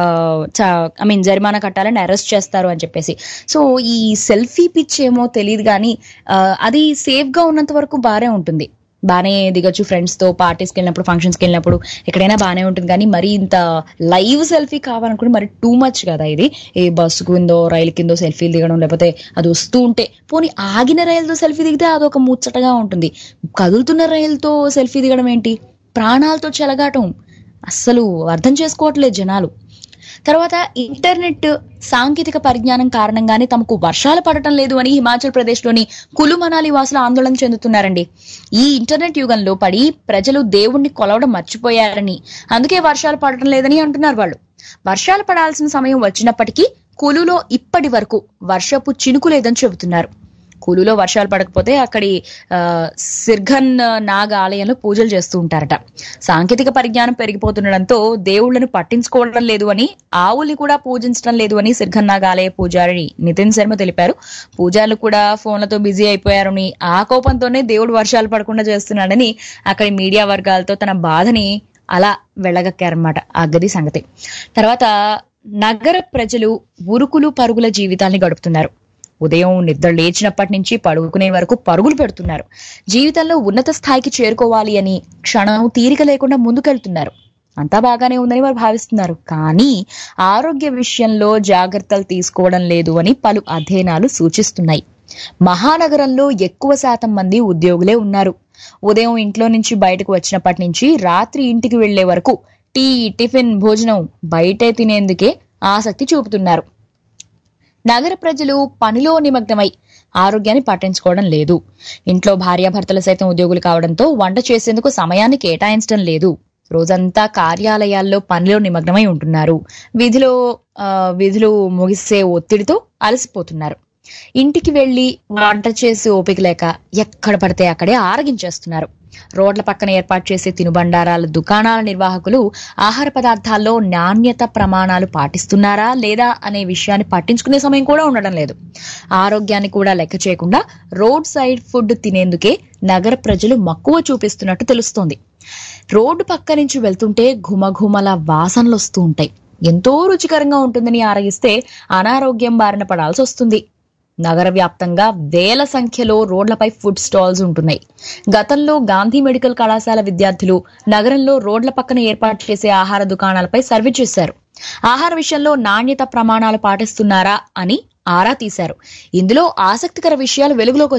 I mean జరిమానా కట్టాలని అరెస్ట్ చేస్తారు అని చెప్పేసి సో ఈ సెల్ఫీ పిచ్ ఏమో తెలియదు కానీ ఆ, అది సేఫ్ గా ఉన్నంత వరకు బాగానే ఉంటుంది బాగానే దిగొచ్చు ఫ్రెండ్స్ తో పార్టీస్కి వెళ్ళినప్పుడు ఫంక్షన్స్కి వెళ్ళినప్పుడు ఎక్కడైనా బాగానే ఉంటుంది కానీ మరి ఇంత లైవ్ సెల్ఫీ కావాలనుకుంటే మరి టూ మచ్ కదా ఇది ఏ బస్సు కిందో రైలు కిందో సెల్ఫీలు దిగడం లేకపోతే అది వస్తూ ఉంటే పోనీ ఆగిన రైలుతో సెల్ఫీ దిగితే అదొక ముచ్చటగా ఉంటుంది కదులుతున్న రైలుతో సెల్ఫీ దిగడం ఏంటి ప్రాణాలతో చెలగాటం అస్సలు అర్థం చేసుకోవట్లేదు జనాలు తర్వాత ఇంటర్నెట్ సాంకేతిక పరిజ్ఞానం కారణంగానే తమకు వర్షాలు పడటం లేదు అని హిమాచల్ ప్రదేశ్ లోని కులు మనాలి వాసులు ఆందోళన చెందుతున్నారండి ఈ ఇంటర్నెట్ యుగంలో పడి ప్రజలు దేవుణ్ణి కొలవడం మర్చిపోయారని అందుకే వర్షాలు పడటం లేదని అంటున్నారు వాళ్ళు వర్షాలు పడాల్సిన సమయం వచ్చినప్పటికీ కులులో ఇప్పటి వరకు వర్షపు చినుకు లేదని చెబుతున్నారు కులులో వర్షాలు పడకపోతే అక్కడి ఆ, సిర్ఘన్ నాగ్ ఆలయంలో పూజలు చేస్తూ ఉంటారట సాంకేతిక పరిజ్ఞానం పెరిగిపోతుండడంతో దేవుళ్లను పట్టించుకోవడం లేదు అని ఆవుల్ని కూడా పూజించడం లేదు అని సిర్ఘన్ నాగ్ ఆలయ పూజారి నితిన్ శర్మ తెలిపారు పూజారులు కూడా ఫోన్లతో బిజీ అయిపోయారని ఆ కోపంతోనే దేవుడు వర్షాలు పడకుండా చేస్తున్నాడని అక్కడి మీడియా వర్గాలతో తన బాధని అలా వెళ్ళగక్కారనమాట ఆ గది సంగతి తర్వాత నగర ప్రజలు ఉరుకులు పరుగుల జీవితాల్ని గడుపుతున్నారు ఉదయం నిద్ర లేచినప్పటి నుంచి పడుకునే వరకు పరుగులు పెడుతున్నారు జీవితంలో ఉన్నత స్థాయికి చేరుకోవాలి అని క్షణం తీరిక లేకుండా ముందుకెళ్తున్నారు అంతా బాగానే ఉందని వారు భావిస్తున్నారు కానీ ఆరోగ్య విషయంలో జాగ్రత్తలు తీసుకోవడం లేదు అని పలు అధ్యయనాలు సూచిస్తున్నాయి మహానగరంలో ఎక్కువ శాతం మంది ఉద్యోగులే ఉన్నారు ఉదయం ఇంట్లో నుంచి బయటకు వచ్చినప్పటి నుంచి రాత్రి ఇంటికి వెళ్లే వరకు టీ టిఫిన్ భోజనం బయటే తినేందుకే ఆసక్తి చూపుతున్నారు నగర ప్రజలు పనిలో నిమగ్నమై ఆరోగ్యాన్ని పట్టించుకోవడం లేదు ఇంట్లో భార్యాభర్తలు సైతం ఉద్యోగులు కావడంతో వంట చేసేందుకు సమయాన్ని కేటాయించడం లేదు రోజంతా కార్యాలయాల్లో పనిలో నిమగ్నమై ఉంటున్నారు విధిలో ఆ, విధులు ముగిసే ఒత్తిడితో అలసిపోతున్నారు ఇంటికి వెళ్లి వంట చేసి ఓపిక లేక ఎక్కడ పడితే అక్కడే ఆరగించేస్తున్నారు రోడ్ల పక్కన ఏర్పాటు చేసే తినుబండారాల దుకాణాల నిర్వాహకులు ఆహార పదార్థాల్లో నాణ్యత ప్రమాణాలు పాటిస్తున్నారా లేదా అనే విషయాన్ని పట్టించుకునే సమయం కూడా ఉండడం లేదు ఆరోగ్యాన్ని కూడా లెక్క చేయకుండా రోడ్ సైడ్ ఫుడ్ తినేందుకే నగర ప్రజలు మక్కువ చూపిస్తున్నట్టు తెలుస్తోంది రోడ్డు పక్క నుంచి వెళ్తుంటే ఘుమఘుమల వాసనలు వస్తూ ఉంటాయి ఎంతో రుచికరంగా ఉంటుందని ఆరగిస్తే అనారోగ్యం బారిన పడాల్సి వస్తుంది నగర వ్యాప్తంగా వేల సంఖ్యలో రోడ్లపై ఫుడ్ స్టాల్స్ ఉంటున్నాయి గతంలో గాంధీ మెడికల్ కళాశాల విద్యార్థులు నగరంలో రోడ్ల పక్కన ఏర్పాటు చేసే ఆహార దుకాణాలపై సర్వే చేశారు ఆహార విషయంలో నాణ్యత ప్రమాణాలు పాటిస్తున్నారా అని ఆరా తీశారు ఇందులో ఆసక్తికర విషయాలు వెలుగులోకి వచ్చాయి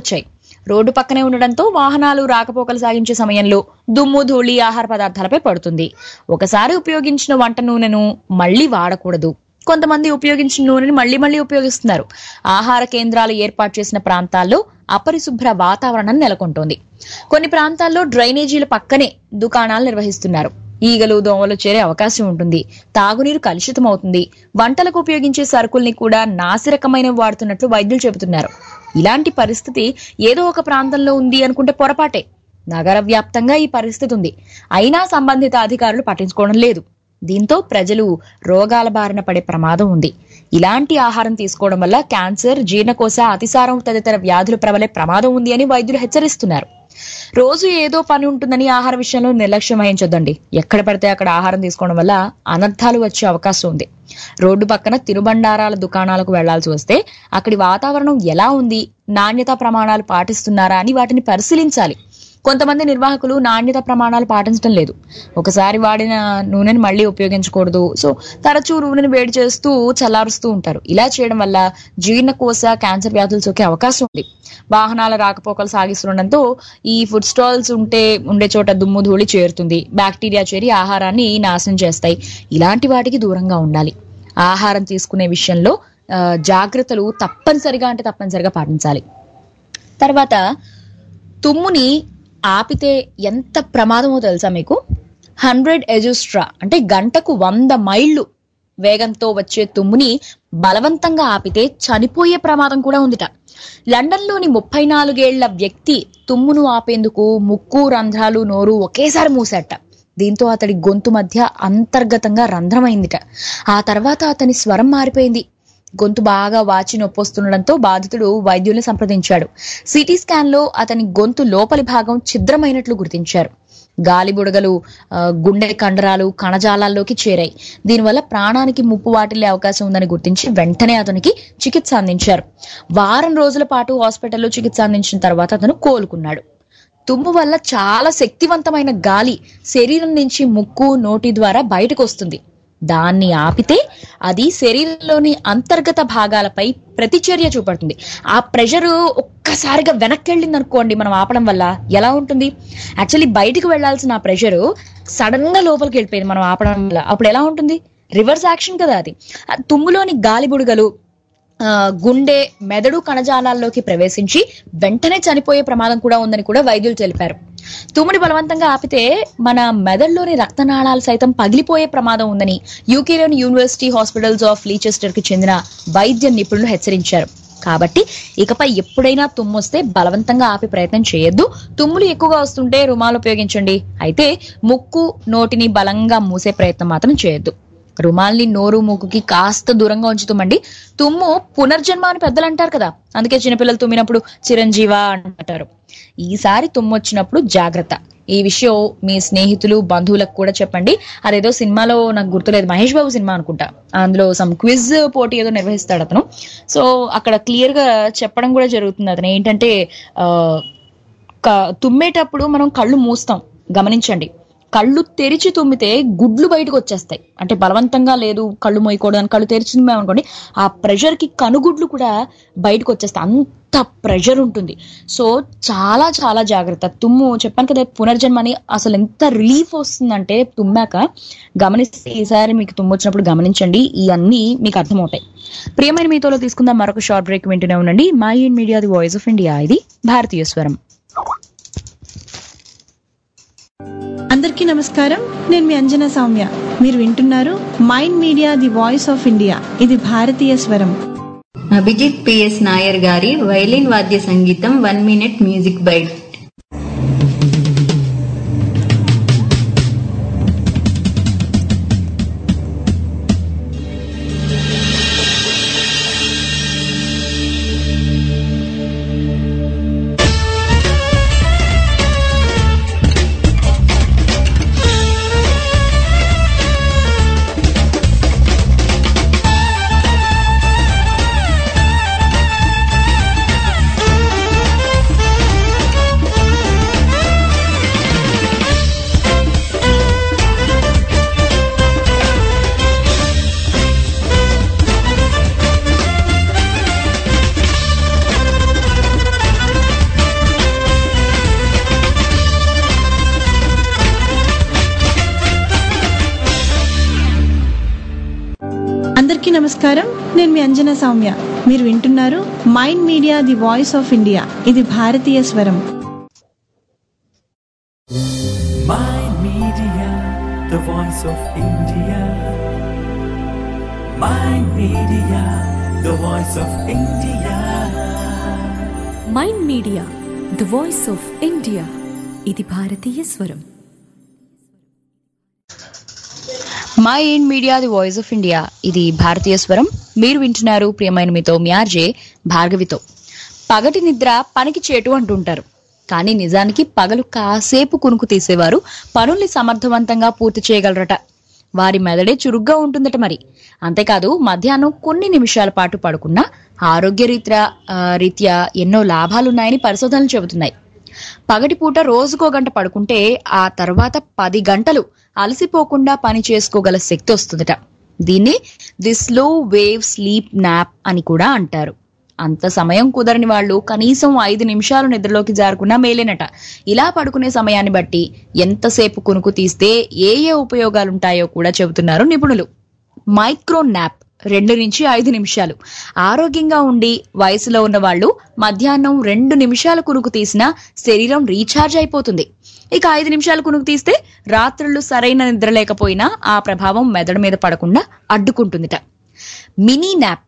రోడ్డు పక్కనే ఉండడంతో వాహనాలు రాకపోకలు సాగించే సమయంలో దుమ్ము ధూళి ఆహార పదార్థాలపై పడుతుంది ఒకసారి ఉపయోగించిన వంట నూనెను మళ్ళీ వాడకూడదు కొంతమంది ఉపయోగించిన నూనెని మళ్ళీ మళ్ళీ ఉపయోగిస్తున్నారు ఆహార కేంద్రాలు ఏర్పాటు చేసిన ప్రాంతాల్లో అపరిశుభ్ర వాతావరణం నెలకొంటోంది కొన్ని ప్రాంతాల్లో డ్రైనేజీల పక్కనే దుకాణాలు నిర్వహిస్తున్నారు ఈగలు దోమలు చేరే అవకాశం ఉంటుంది తాగునీరు కలుషితం అవుతుంది వంటలకు ఉపయోగించే సరుకుల్ని కూడా నాసిరకమైన వాడుతున్నట్లు వైద్యులు చెబుతున్నారు ఇలాంటి పరిస్థితి ఏదో ఒక ప్రాంతంలో ఉంది అనుకుంటే పొరపాటే నగర వ్యాప్తంగా ఈ పరిస్థితి ఉంది అయినా సంబంధిత అధికారులు పట్టించుకోవడం లేదు దీంతో ప్రజలు రోగాల బారిన పడే ప్రమాదం ఉంది ఇలాంటి ఆహారం తీసుకోవడం వల్ల క్యాన్సర్ జీర్ణకోశ అతిసారం తదితర వ్యాధులు ప్రబలే ప్రమాదం ఉంది అని వైద్యులు హెచ్చరిస్తున్నారు రోజు ఏదో పని ఉంటుందని ఆహార విషయంలో నిర్లక్ష్యం వహించొద్దండి ఎక్కడ పడితే అక్కడ ఆహారం తీసుకోవడం వల్ల అనర్థాలు వచ్చే అవకాశం ఉంది రోడ్డు పక్కన తినుబండారాల దుకాణాలకు వెళ్లాల్సి వస్తే అక్కడి వాతావరణం ఎలా ఉంది నాణ్యతా ప్రమాణాలు పాటిస్తున్నారా అని వాటిని పరిశీలించాలి కొంతమంది నిర్వాహకులు నాణ్యత ప్రమాణాలు పాటించడం లేదు ఒకసారి వాడిన నూనెని మళ్ళీ ఉపయోగించకూడదు సో తరచూ నూనెని వేడి చేస్తూ చల్లారుస్తూ ఉంటారు ఇలా చేయడం వల్ల జీర్ణకోశ క్యాన్సర్ వ్యాధులు సోకే అవకాశం ఉంది వాహనాల రాకపోకలు సాగిస్తుండడంతో ఈ ఫుడ్ స్టాల్స్ ఉంటే ఉండే చోట దుమ్ము ధూళి చేరుతుంది బ్యాక్టీరియా చేరి ఆహారాన్ని నాశనం చేస్తాయి ఇలాంటి వాటికి దూరంగా ఉండాలి ఆహారం తీసుకునే విషయంలో ఆ, జాగ్రత్తలు తప్పనిసరిగా అంటే తప్పనిసరిగా పాటించాలి తర్వాత తుమ్ముని ఆపితే ఎంత ప్రమాదమో తెలుసా మీకు హండ్రెడ్ ఎజుస్ట్రా అంటే గంటకు వంద మైళ్ళు వేగంతో వచ్చే తుమ్ముని బలవంతంగా ఆపితే చనిపోయే ప్రమాదం కూడా ఉందిట లండన్లోని ముప్పై నాలుగేళ్ల వ్యక్తి తుమ్మును ఆపేందుకు ముక్కు రంధ్రాలు నోరు ఒకేసారి మూసేట దీంతో అతడి గొంతు మధ్య అంతర్గతంగా రంధ్రమైందిట ఆ తర్వాత అతని స్వరం మారిపోయింది గొంతు బాగా వాచి నొప్పొస్తుండడంతో బాధితుడు వైద్యుల్ని సంప్రదించాడు సిటీ స్కాన్ లో అతని గొంతు లోపలి భాగం ఛిద్రమైనట్లు గుర్తించారు గాలి బుడగలు ఆ, గుండె కండరాలు కణజాలాల్లోకి చేరాయి దీనివల్ల ప్రాణానికి ముప్పు వాటిల్లే అవకాశం ఉందని గుర్తించి వెంటనే అతనికి చికిత్స అందించారు వారం రోజుల పాటు హాస్పిటల్లో చికిత్స అందించిన తర్వాత అతను కోలుకున్నాడు తుమ్ము వల్ల చాలా శక్తివంతమైన గాలి శరీరం నుంచి ముక్కు నోటి ద్వారా బయటకు వస్తుంది దాన్ని ఆపితే అది శరీరంలోని అంతర్గత భాగాలపై ప్రతిచర్య చూపడుతుంది ఆ ప్రెషర్ ఒక్కసారిగా వెనక్కి వెళ్ళింది అనుకోండి మనం ఆపడం వల్ల ఎలా ఉంటుంది యాక్చువల్లీ బయటికి వెళ్లాల్సిన ఆ ప్రెషర్ సడన్ గా లోపలికి వెళ్ళిపోయింది మనం ఆపడం వల్ల అప్పుడు ఎలా ఉంటుంది రివర్స్ యాక్షన్ కదా అది ఆ తుమ్ములోని గాలి బుడగలు ఆ, గుండె మెదడు కణజాలాల్లోకి ప్రవేశించి వెంటనే చనిపోయే ప్రమాదం కూడా ఉందని కూడా వైద్యులు తెలిపారు తుమ్ముడి బలవంతంగా ఆపితే మన మెదడులోని రక్తనాళాలు సైతం పగిలిపోయే ప్రమాదం ఉందని యూకేలోని యూనివర్సిటీ హాస్పిటల్స్ ఆఫ్ లీచెస్టర్ కి చెందిన వైద్య నిపుణులు హెచ్చరించారు కాబట్టి ఇకపై ఎప్పుడైనా తుమ్ము వస్తే బలవంతంగా ఆపే ప్రయత్నం చేయొద్దు తుమ్ములు ఎక్కువగా వస్తుంటే రుమాలు ఉపయోగించండి అయితే ముక్కు నోటిని బలంగా మూసే ప్రయత్నం మాత్రం చేయొద్దు రుమాల్ని నోరు మూకుకి కాస్త దూరంగా ఉంచుతామండి తుమ్ము పునర్జన్మ అని పెద్దలు అంటారు కదా అందుకే చిన్నపిల్లలు తుమ్మినప్పుడు చిరంజీవ అంటారు ఈసారి తుమ్ము వచ్చినప్పుడు జాగ్రత్త ఈ విషయం మీ స్నేహితులు బంధువులకు కూడా చెప్పండి అదేదో సినిమాలో నాకు గుర్తులేదు మహేష్ బాబు సినిమా అనుకుంటా అందులో సమ్ క్విజ్ పోటీ ఏదో నిర్వహిస్తాడు అతను సో అక్కడ క్లియర్ గా చెప్పడం కూడా జరుగుతుంది అతను ఏంటంటే ఆ క- తుమ్మేటప్పుడు మనం కళ్ళు మూస్తాం గమనించండి కళ్ళు తెరిచి తుమ్మితే గుడ్లు బయటకు వచ్చేస్తాయి అంటే బలవంతంగా లేదు కళ్ళు మోయకూడదు అని కళ్ళు తెరిచి తుమ్మామనుకోండి ఆ ప్రెషర్ కి కనుగుడ్లు కూడా బయటకు వచ్చేస్తాయి అంత ప్రెషర్ ఉంటుంది సో చాలా చాలా జాగ్రత్త తుమ్ము చెప్పాను కదా పునర్జన్మ అని అసలు ఎంత రిలీఫ్ వస్తుందంటే తుమ్మాక గమనిస్తే ఈసారి మీకు తుమ్ము వచ్చినప్పుడు గమనించండి ఇవన్నీ మీకు అర్థమవుతాయి ప్రియమైన మీతోలో తీసుకుందాం మరొక షార్ట్ బ్రేక్ వింటూనే ఉండండి mind media the voice of India ఇది భారతీయ స్వరం అందరికీ నమస్కారం నేను మీ అంజనా సౌమ్య మీరు వింటున్నారు mind media the voice of India ఇది భారతీయ స్వరం అభిజిత్ పిఎస్ నాయర్ గారి వైలిన్ వాద్య సంగీతం వన్ మినిట్ మ్యూజిక్ బైట్ అందరికీ నమస్కారం నేను మీ అంజనా సౌమ్య మీరు వింటున్నారు mind media the voice of India ఇది భారతీయ స్వరం Mind Media, the voice of India. Mind Media, the voice of India. Mind media the voice of India ఇది భారతీయ స్వరం mind media the voice of India ఇది భారతీయ స్వరం మీరు వింటున్నారు ప్రియమైన మీతో మ్యార్జే భార్గవితో పగటి నిద్ర పనికి చేటు అంటుంటారు కానీ నిజానికి పగలు కాసేపు కునుకు తీసేవారు పనుల్ని సమర్థవంతంగా పూర్తి చేయగలరట వారి మెదడే చురుగ్గా ఉంటుందట మరి అంతేకాదు మధ్యాహ్నం కొన్ని నిమిషాల పాటు పడుకున్నా ఆరోగ్య రీత్యా ఆ, రీత్యా ఎన్నో లాభాలున్నాయని పరిశోధనలు చెబుతున్నాయి పగటిపూట రోజుకో గంట పడుకుంటే ఆ తర్వాత పది గంటలు అలసిపోకుండా పని చేసుకోగల శక్తి వస్తుందట దీన్ని the slow wave sleep nap అని కూడా అంటారు అంత సమయం కుదరని వాళ్ళు కనీసం ఐదు నిమిషాలు నిద్రలోకి జారుకున్నా మేలేనట ఇలా పడుకునే సమయాన్ని బట్టి ఎంతసేపు కునుకు తీస్తే ఏ ఏ ఉపయోగాలుంటాయో కూడా చెబుతున్నారు నిపుణులు మైక్రో నాప్ రెండు నుంచి ఐదు నిమిషాలు ఆరోగ్యంగా ఉండి వయసులో ఉన్న వాళ్ళు మధ్యాహ్నం రెండు నిమిషాల కునుకు తీసినా శరీరం రీఛార్జ్ అయిపోతుంది ఇక ఐదు నిమిషాలు కునుకు తీస్తే రాత్రులు సరైన నిద్ర లేకపోయినా ఆ ప్రభావం మెదడు మీద పడకుండా అడ్డుకుంటుందిట మినీ నాప్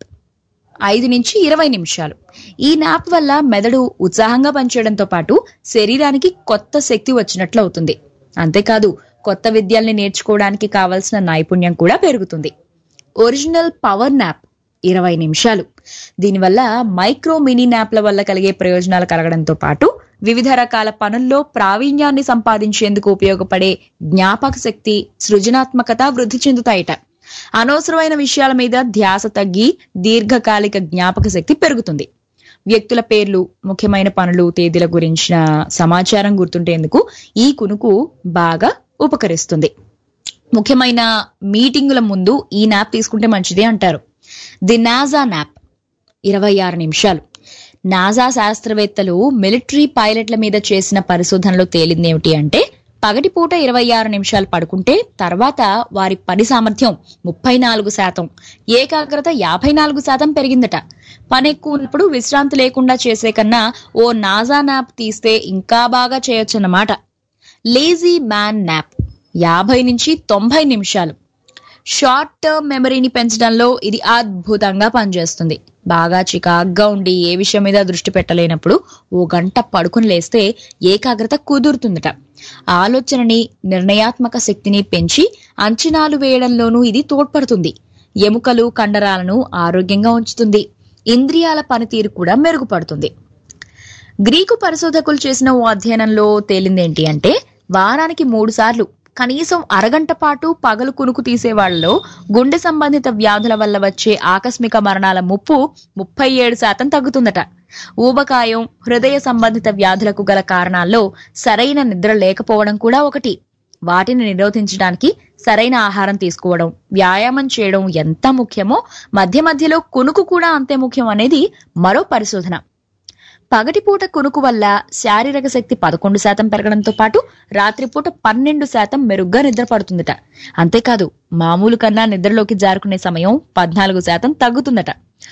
ఐదు నుంచి ఇరవై నిమిషాలు ఈ నాప్ వల్ల మెదడు ఉత్సాహంగా పనిచేయడంతో పాటు శరీరానికి కొత్త శక్తి వచ్చినట్లు అవుతుంది అంతేకాదు కొత్త విద్యల్ని నేర్చుకోవడానికి కావలసిన నైపుణ్యం కూడా పెరుగుతుంది ఒరిజినల్ పవర్ నాప్ ఇరవై నిమిషాలు దీనివల్ల మైక్రో మినీ నాప్ల వల్ల కలిగే ప్రయోజనాలు కలగడంతో పాటు వివిధ రకాల పనుల్లో ప్రావీణ్యాన్ని సంపాదించేందుకు ఉపయోగపడే జ్ఞాపక శక్తి సృజనాత్మకత వృద్ధి చెందుతాయట అనవసరమైన విషయాల మీద ధ్యాస తగ్గి దీర్ఘకాలిక జ్ఞాపక శక్తి పెరుగుతుంది వ్యక్తుల పేర్లు ముఖ్యమైన పనులు తేదీల గురించిన సమాచారం గుర్తుంటేందుకు ఈ కునుకు బాగా ఉపకరిస్తుంది ముఖ్యమైన మీటింగుల ముందు ఈ నాప్ తీసుకుంటే మంచిది అంటారు ది నాజా నాప్ ఇరవై ఆరు నిమిషాలు నాజా శాస్త్రవేత్తలు మిలిటరీ పైలట్ల మీద చేసిన పరిశోధనలో తేలింది ఏమిటి అంటే పగటిపూట ఇరవై ఆరు నిమిషాలు పడుకుంటే తర్వాత వారి పని సామర్థ్యం ముప్పై నాలుగు శాతం ఏకాగ్రత యాభై నాలుగు శాతం పెరిగిందట పని ఎక్కువ ఉన్నప్పుడు విశ్రాంతి లేకుండా చేసే కన్నా ఓ నాజా నాప్ తీస్తే ఇంకా బాగా చేయొచ్చన్నమాట లేజీ మ్యాన్ నాప్ యాభై నుంచి తొంభై నిమిషాలు షార్ట్ టర్మ్ మెమరీని పెంచడంలో ఇది అద్భుతంగా పనిచేస్తుంది బాగా చికాగ్గా ఉండి ఏ విషయం మీద దృష్టి పెట్టలేనప్పుడు ఓ గంట పడుకుని లేస్తే ఏకాగ్రత కుదురుతుందట ఆలోచనని నిర్ణయాత్మక శక్తిని పెంచి అంచనాలు వేయడంలోనూ ఇది తోడ్పడుతుంది ఎముకలు కండరాలను ఆరోగ్యంగా ఉంచుతుంది ఇంద్రియాల పనితీరు కూడా మెరుగుపడుతుంది గ్రీకు పరిశోధకులు చేసిన ఓ అధ్యయనంలో తేలిందేంటి అంటే వారానికి మూడు సార్లు కనీసం అరగంట పాటు పగలు కునుకు తీసే వాళ్ళలో గుండె సంబంధిత వ్యాధుల వల్ల వచ్చే ఆకస్మిక మరణాల ముప్పు ముప్పై ఏడు శాతం తగ్గుతుందట ఊబకాయం హృదయ సంబంధిత వ్యాధులకు గల కారణాల్లో సరైన నిద్ర లేకపోవడం కూడా ఒకటి వాటిని నిరోధించడానికి సరైన ఆహారం తీసుకోవడం వ్యాయామం చేయడం ఎంత ముఖ్యమో మధ్య మధ్యలో కునుకు కూడా అంతే ముఖ్యం అనేది మరో పరిశోధన పగటిపూట కునుకు వల్ల శారీరక శక్తి పదకొండు శాతం పెరగడంతో పాటు రాత్రిపూట పన్నెండు శాతం మెరుగ్గా నిద్ర పడుతుందట అంతేకాదు మామూలు కన్నా నిద్రలోకి జారుకునే సమయం పద్నాలుగు శాతం తగ్గుతుందట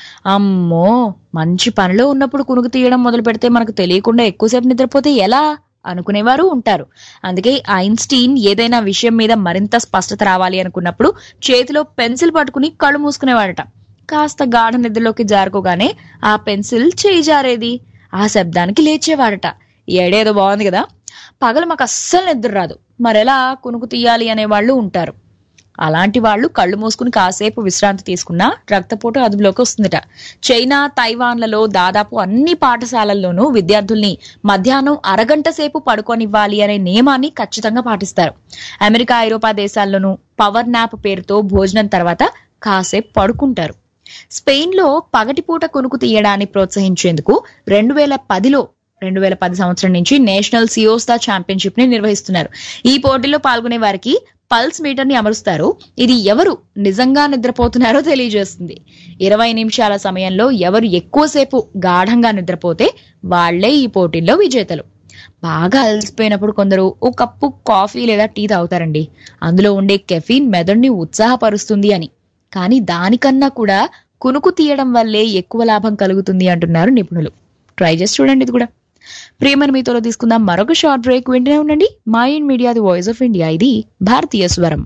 అమ్మో మంచి పనిలో ఉన్నప్పుడు కునుకు తీయడం మొదలు పెడితే మనకు తెలియకుండా ఎక్కువసేపు నిద్రపోతే ఎలా అనుకునేవారు ఉంటారు అందుకే ఐన్స్టీన్ ఏదైనా విషయం మీద మరింత స్పష్టత రావాలి అనుకున్నప్పుడు చేతిలో పెన్సిల్ పట్టుకుని కళ్ళు మూసుకునేవాడట కాస్త గాఢ నిద్రలోకి జారుకోగానే ఆ పెన్సిల్ చేయి జారేది ఆ శబ్దానికి లేచేవాడట ఏడేదో బాగుంది కదా పగలు మాకు అస్సలు నిద్ర రాదు మరెలా కునుకు తీయాలి అనే వాళ్ళు ఉంటారు అలాంటి వాళ్ళు కళ్ళు మూసుకుని కాసేపు విశ్రాంతి తీసుకున్నా రక్తపోటు అదుపులోకి వస్తుందట చైనా తైవాన్లలో దాదాపు అన్ని పాఠశాలల్లోనూ విద్యార్థుల్ని మధ్యాహ్నం అరగంట సేపు పడుకోనివ్వాలి అనే నియమాన్ని ఖచ్చితంగా పాటిస్తారు అమెరికా ఐరోపా దేశాల్లోనూ పవర్ నాప్ పేరుతో భోజనం తర్వాత కాసేపు పడుకుంటారు స్పెయిన్ లో పగటిపూట కొనుకు తీయడాన్ని ప్రోత్సహించేందుకు రెండు వేల పదిలో రెండు వేల పది సంవత్సరం నుంచి నేషనల్ సియోస్తా ఛాంపియన్షిప్ ని నిర్వహిస్తున్నారు ఈ పోటీలో పాల్గొనే వారికి పల్స్ మీటర్ ని అమరుస్తారు ఇది ఎవరు నిజంగా నిద్రపోతున్నారో తెలియజేస్తుంది ఇరవై నిమిషాల సమయంలో ఎవరు ఎక్కువసేపు గాఢంగా నిద్రపోతే వాళ్లే ఈ పోటీల్లో విజేతలు బాగా అలసిపోయినప్పుడు కొందరు ఓ కప్పు కాఫీ లేదా టీ తాగుతారండి అందులో ఉండే కెఫీన్ మెదడుని ఉత్సాహపరుస్తుంది అని కానీ దానికన్నా కూడా కునుకు తీయడం వల్లే ఎక్కువ లాభం కలుగుతుంది అంటున్నారు నిపుణులు ట్రై చేసి చూడండి ఇది కూడా ప్రియమైన మీతో తీసుకుందాం మరొక షార్ట్ బ్రేక్ వింటూనే ఉండండి mind media the voice of India ఇది భారతీయ స్వరం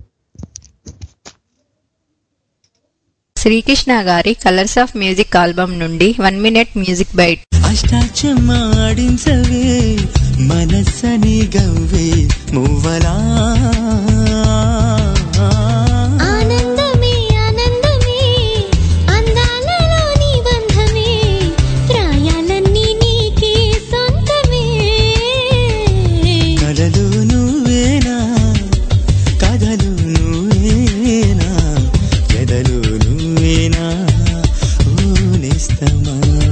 శ్రీకృష్ణ గారి కలర్స్ ఆఫ్ మ్యూజిక్ ఆల్బమ్ నుండి వన్ మినిట్ మ్యూజిక్ బైట్ అష్టాచమాడించవే మనస్సని గవ్వే మువ్వలా ఆనందమే ఆనందమే అందాలలో నీ బంధమే ప్రాయాలన్నీ నీకే సొంతమే కలలు నువ్వేనా కథలు నువ్వేనా ఎదలు నువ్వేనా ఓ నేస్తమా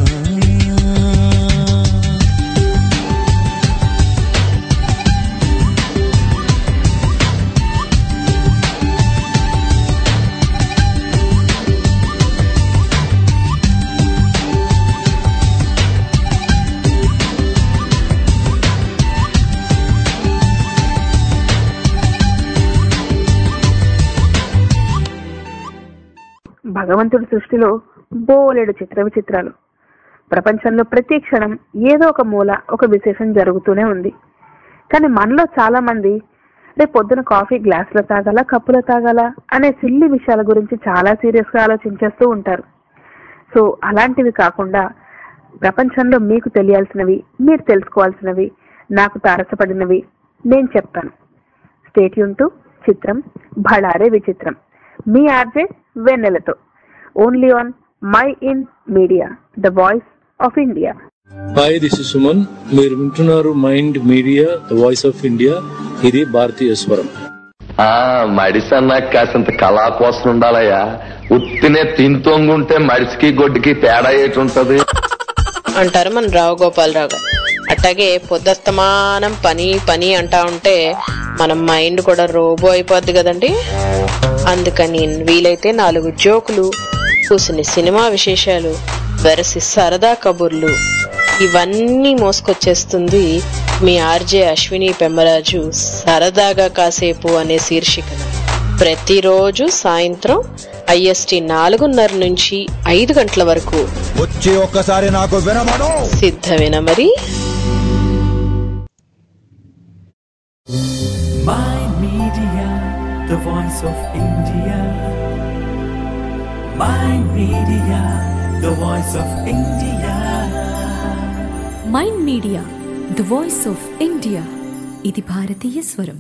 భగవంతుడి సృష్టిలో బోలెడు చిత్ర విచిత్రాలు ప్రపంచంలో ప్రతి క్షణం ఏదో ఒక మూల ఒక విశేషం జరుగుతూనే ఉంది కానీ మనలో చాలా మంది రేపు పొద్దున కాఫీ గ్లాసులో తాగాల కప్పులో తాగాల అనే సిల్లి విషయాల గురించి చాలా సీరియస్ గా ఆలోచించేస్తూ ఉంటారు సో అలాంటివి కాకుండా ప్రపంచంలో మీకు తెలియాల్సినవి మీరు తెలుసుకోవాల్సినవి నాకు తారసపడినవి నేను చెప్తాను స్టేట్ టు చిత్రం భళారే విచిత్రం మీ ఆర్జే వెన్నెలతో only on mind media the voice of India hi this is Suman మీరు వింటున్నారు mind media the voice of India ఇది భారతీయ స్వరం ఆ మడిసన్నా కాసింత కళా కోసం ఉండాలయ్యా ఉత్తినే తింతొంగుంటే మడిసికి గొడ్డుకి తేడా ఏటి ఉంటది అంటారు మన రావు గోపాలరావు గారు అట్లాగే పొద్దస్తమానం పని పని అంటా ఉంటే మన మైండ్ కూడా రోబో అయిపోద్ది కదండి అందుకని వీలైతే నాలుగు జోకులు కూసిన సినిమా విశేషాలు వెరసి సరదా కబుర్లు ఇవన్నీ మోసుకొచ్చేస్తుంది మీ ఆర్జే అశ్విని పెమ్మరాజు సరదాగా కాసేపు అనే శీర్షికన ప్రతిరోజు సాయంత్రం ఐఎస్టి నాలుగున్నర నుంచి ఐదు గంటల వరకు వచ్చి ఒక్కసారి నాకు వినమను సిద్ధమేనా మరి My Media, the voice of India. My Media, the voice of India. Mind media the voice of India ఇది భారతీయ స్వరం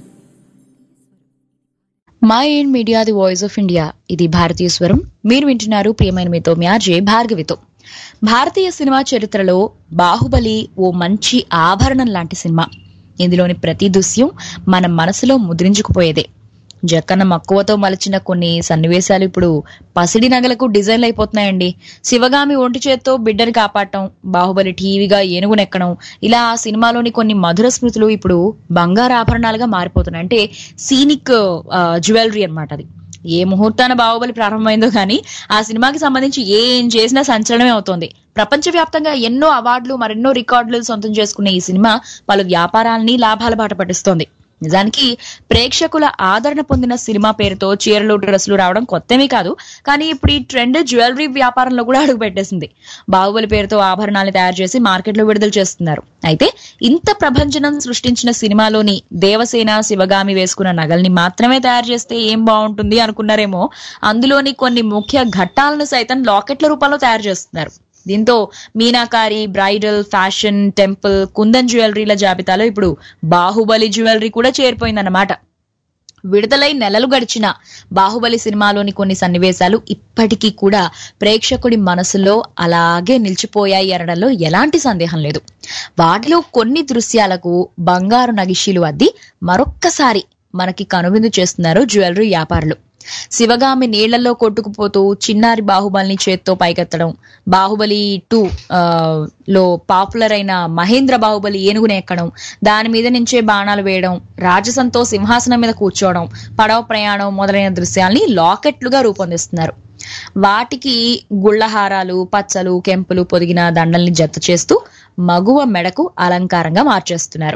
mind media the voice of India ఇది భారతీయ స్వరం మీరు వింటున్నారు ప్రియమైన మీతో మ్యార్జే భార్గవితో భారతీయ సినిమా చరిత్రలో బాహుబలి ఓ మంచి ఆభరణం లాంటి సినిమా ఇందులోని ప్రతి దృశ్యం మన మనసులో ముద్రించుకుపోయేదే జక్కన్న మక్కువతో మలిచిన కొన్ని సన్నివేశాలు ఇప్పుడు పసిడి నగలకు డిజైన్లు అయిపోతున్నాయండి శివగామి ఒంటి చేత్తో బిడ్డని కాపాడటం బాహుబలి టీవీగా ఏనుగునెక్కడం ఇలా ఆ సినిమాలోని కొన్ని మధుర స్మృతులు ఇప్పుడు బంగారు ఆభరణాలుగా మారిపోతున్నాయి అంటే సీనిక్ జ్యువెలరీ అన్నమాట అది ఏ ముహూర్తాన బాహుబలి ప్రారంభమైందో కానీ ఆ సినిమాకి సంబంధించి ఏం చేసినా సంచలనమే అవుతోంది ప్రపంచవ్యాప్తంగా ఎన్నో అవార్డులు మరెన్నో రికార్డులు సొంతం చేసుకునే ఈ సినిమా పలు వ్యాపారాల్ని లాభాల బాట పట్టిస్తోంది నిజానికి ప్రేక్షకుల ఆదరణ పొందిన సినిమా పేరుతో చీరలు డ్రెస్సులు రావడం కొత్తమీ కాదు కానీ ఇప్పుడు ఈ ట్రెండ్ జ్యువెలరీ వ్యాపారంలో కూడా అడుగు పెట్టేసింది బాహుబలి పేరుతో ఆభరణాలు తయారు చేసి మార్కెట్లో విడుదల చేస్తున్నారు అయితే ఇంత ప్రభంజనం సృష్టించిన సినిమాలోని దేవసేన శివగామి వేసుకున్న నగల్ని మాత్రమే తయారు చేస్తే ఏం బాగుంటుంది అనుకున్నారేమో అందులోని కొన్ని ముఖ్య ఘట్టాలను సైతం లాకెట్ల రూపంలో తయారు చేస్తున్నారు దీంతో meenakari bridal fashion temple kundan జ్యువెలరీల జాబితాలో ఇప్పుడు బాహుబలి జ్యువెలరీ కూడా చేరిపోయిందన్నమాట విడుదలై నెలలు గడిచిన బాహుబలి సినిమాలోని కొన్ని సన్నివేశాలు ఇప్పటికీ కూడా ప్రేక్షకుడి మనసులో అలాగే నిలిచిపోయాయి అనడంలో ఎలాంటి సందేహం లేదు వాటిలో కొన్ని దృశ్యాలకు బంగారు నగిషీలు అద్ది మరొక్కసారి మనకి కనువిందు చేస్తున్నారు జ్యువెలరీ వ్యాపారులు శివగామి నీళ్లలో కొట్టుకుపోతూ చిన్నారి బాహుబలిని చేత్తో పైకెత్తడం బాహుబలి టూ లో పాపులర్ అయిన మహేంద్ర బాహుబలి ఏనుగుని ఎక్కడం దాని మీద నుంచే బాణాలు వేయడం రాజసంతో సింహాసనం మీద కూర్చోవడం పడవ ప్రయాణం మొదలైన దృశ్యాల్ని లాకెట్లుగా రూపొందిస్తున్నారు వాటికి గుళ్ళహారాలు పచ్చలు కెంపులు పొదిగిన దండల్ని జత చేస్తూ మగువ మెడకు అలంకారంగా మార్చేస్తున్నారు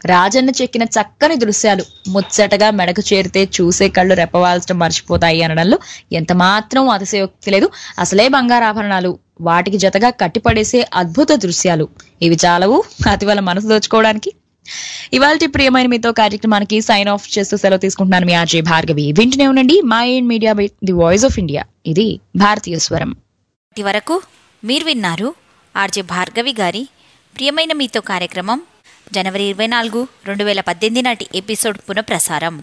రాజన్న చెక్కిన చక్కని దృశ్యాలు ముచ్చటగా మెడకు చేరితే చూసే కళ్ళు రెప్పవాల్చడం మర్చిపోతాయి అనడంలో ఎంత మాత్రం అతిశయోక్తి లేదు అసలే బంగారాభరణాలు వాటికి జతగా కట్టిపడేసే అద్భుత దృశ్యాలు ఇవి చాలవు అతివల మనసు దోచుకోవడానికి ఇవాళ ప్రియమైన మీతో కార్యక్రమానికి సైన్ ఆఫ్ చేస్తూ సెలవు తీసుకుంటున్నాను మీ ఆర్జే భార్గవి వింటూనే ఉండండి mind media by the voice of India ఇది భారతీయ స్వరం ఇప్పటి వరకు మీరు విన్నారు ఆర్జే భార్గవి గారి ప్రియమైన మీతో కార్యక్రమం జనవరి ఇరవై నాలుగు రెండు వేల పద్దెనిమిది నాటి ఎపిసోడ్ పునఃప్రసారం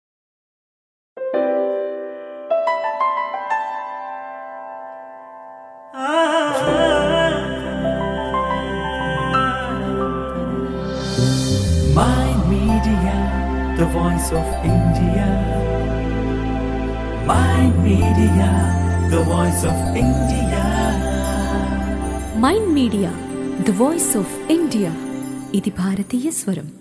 My Media, the voice of India. My Media, the voice of India. Mind media the voice of India ఇది భారతీయ స్వరం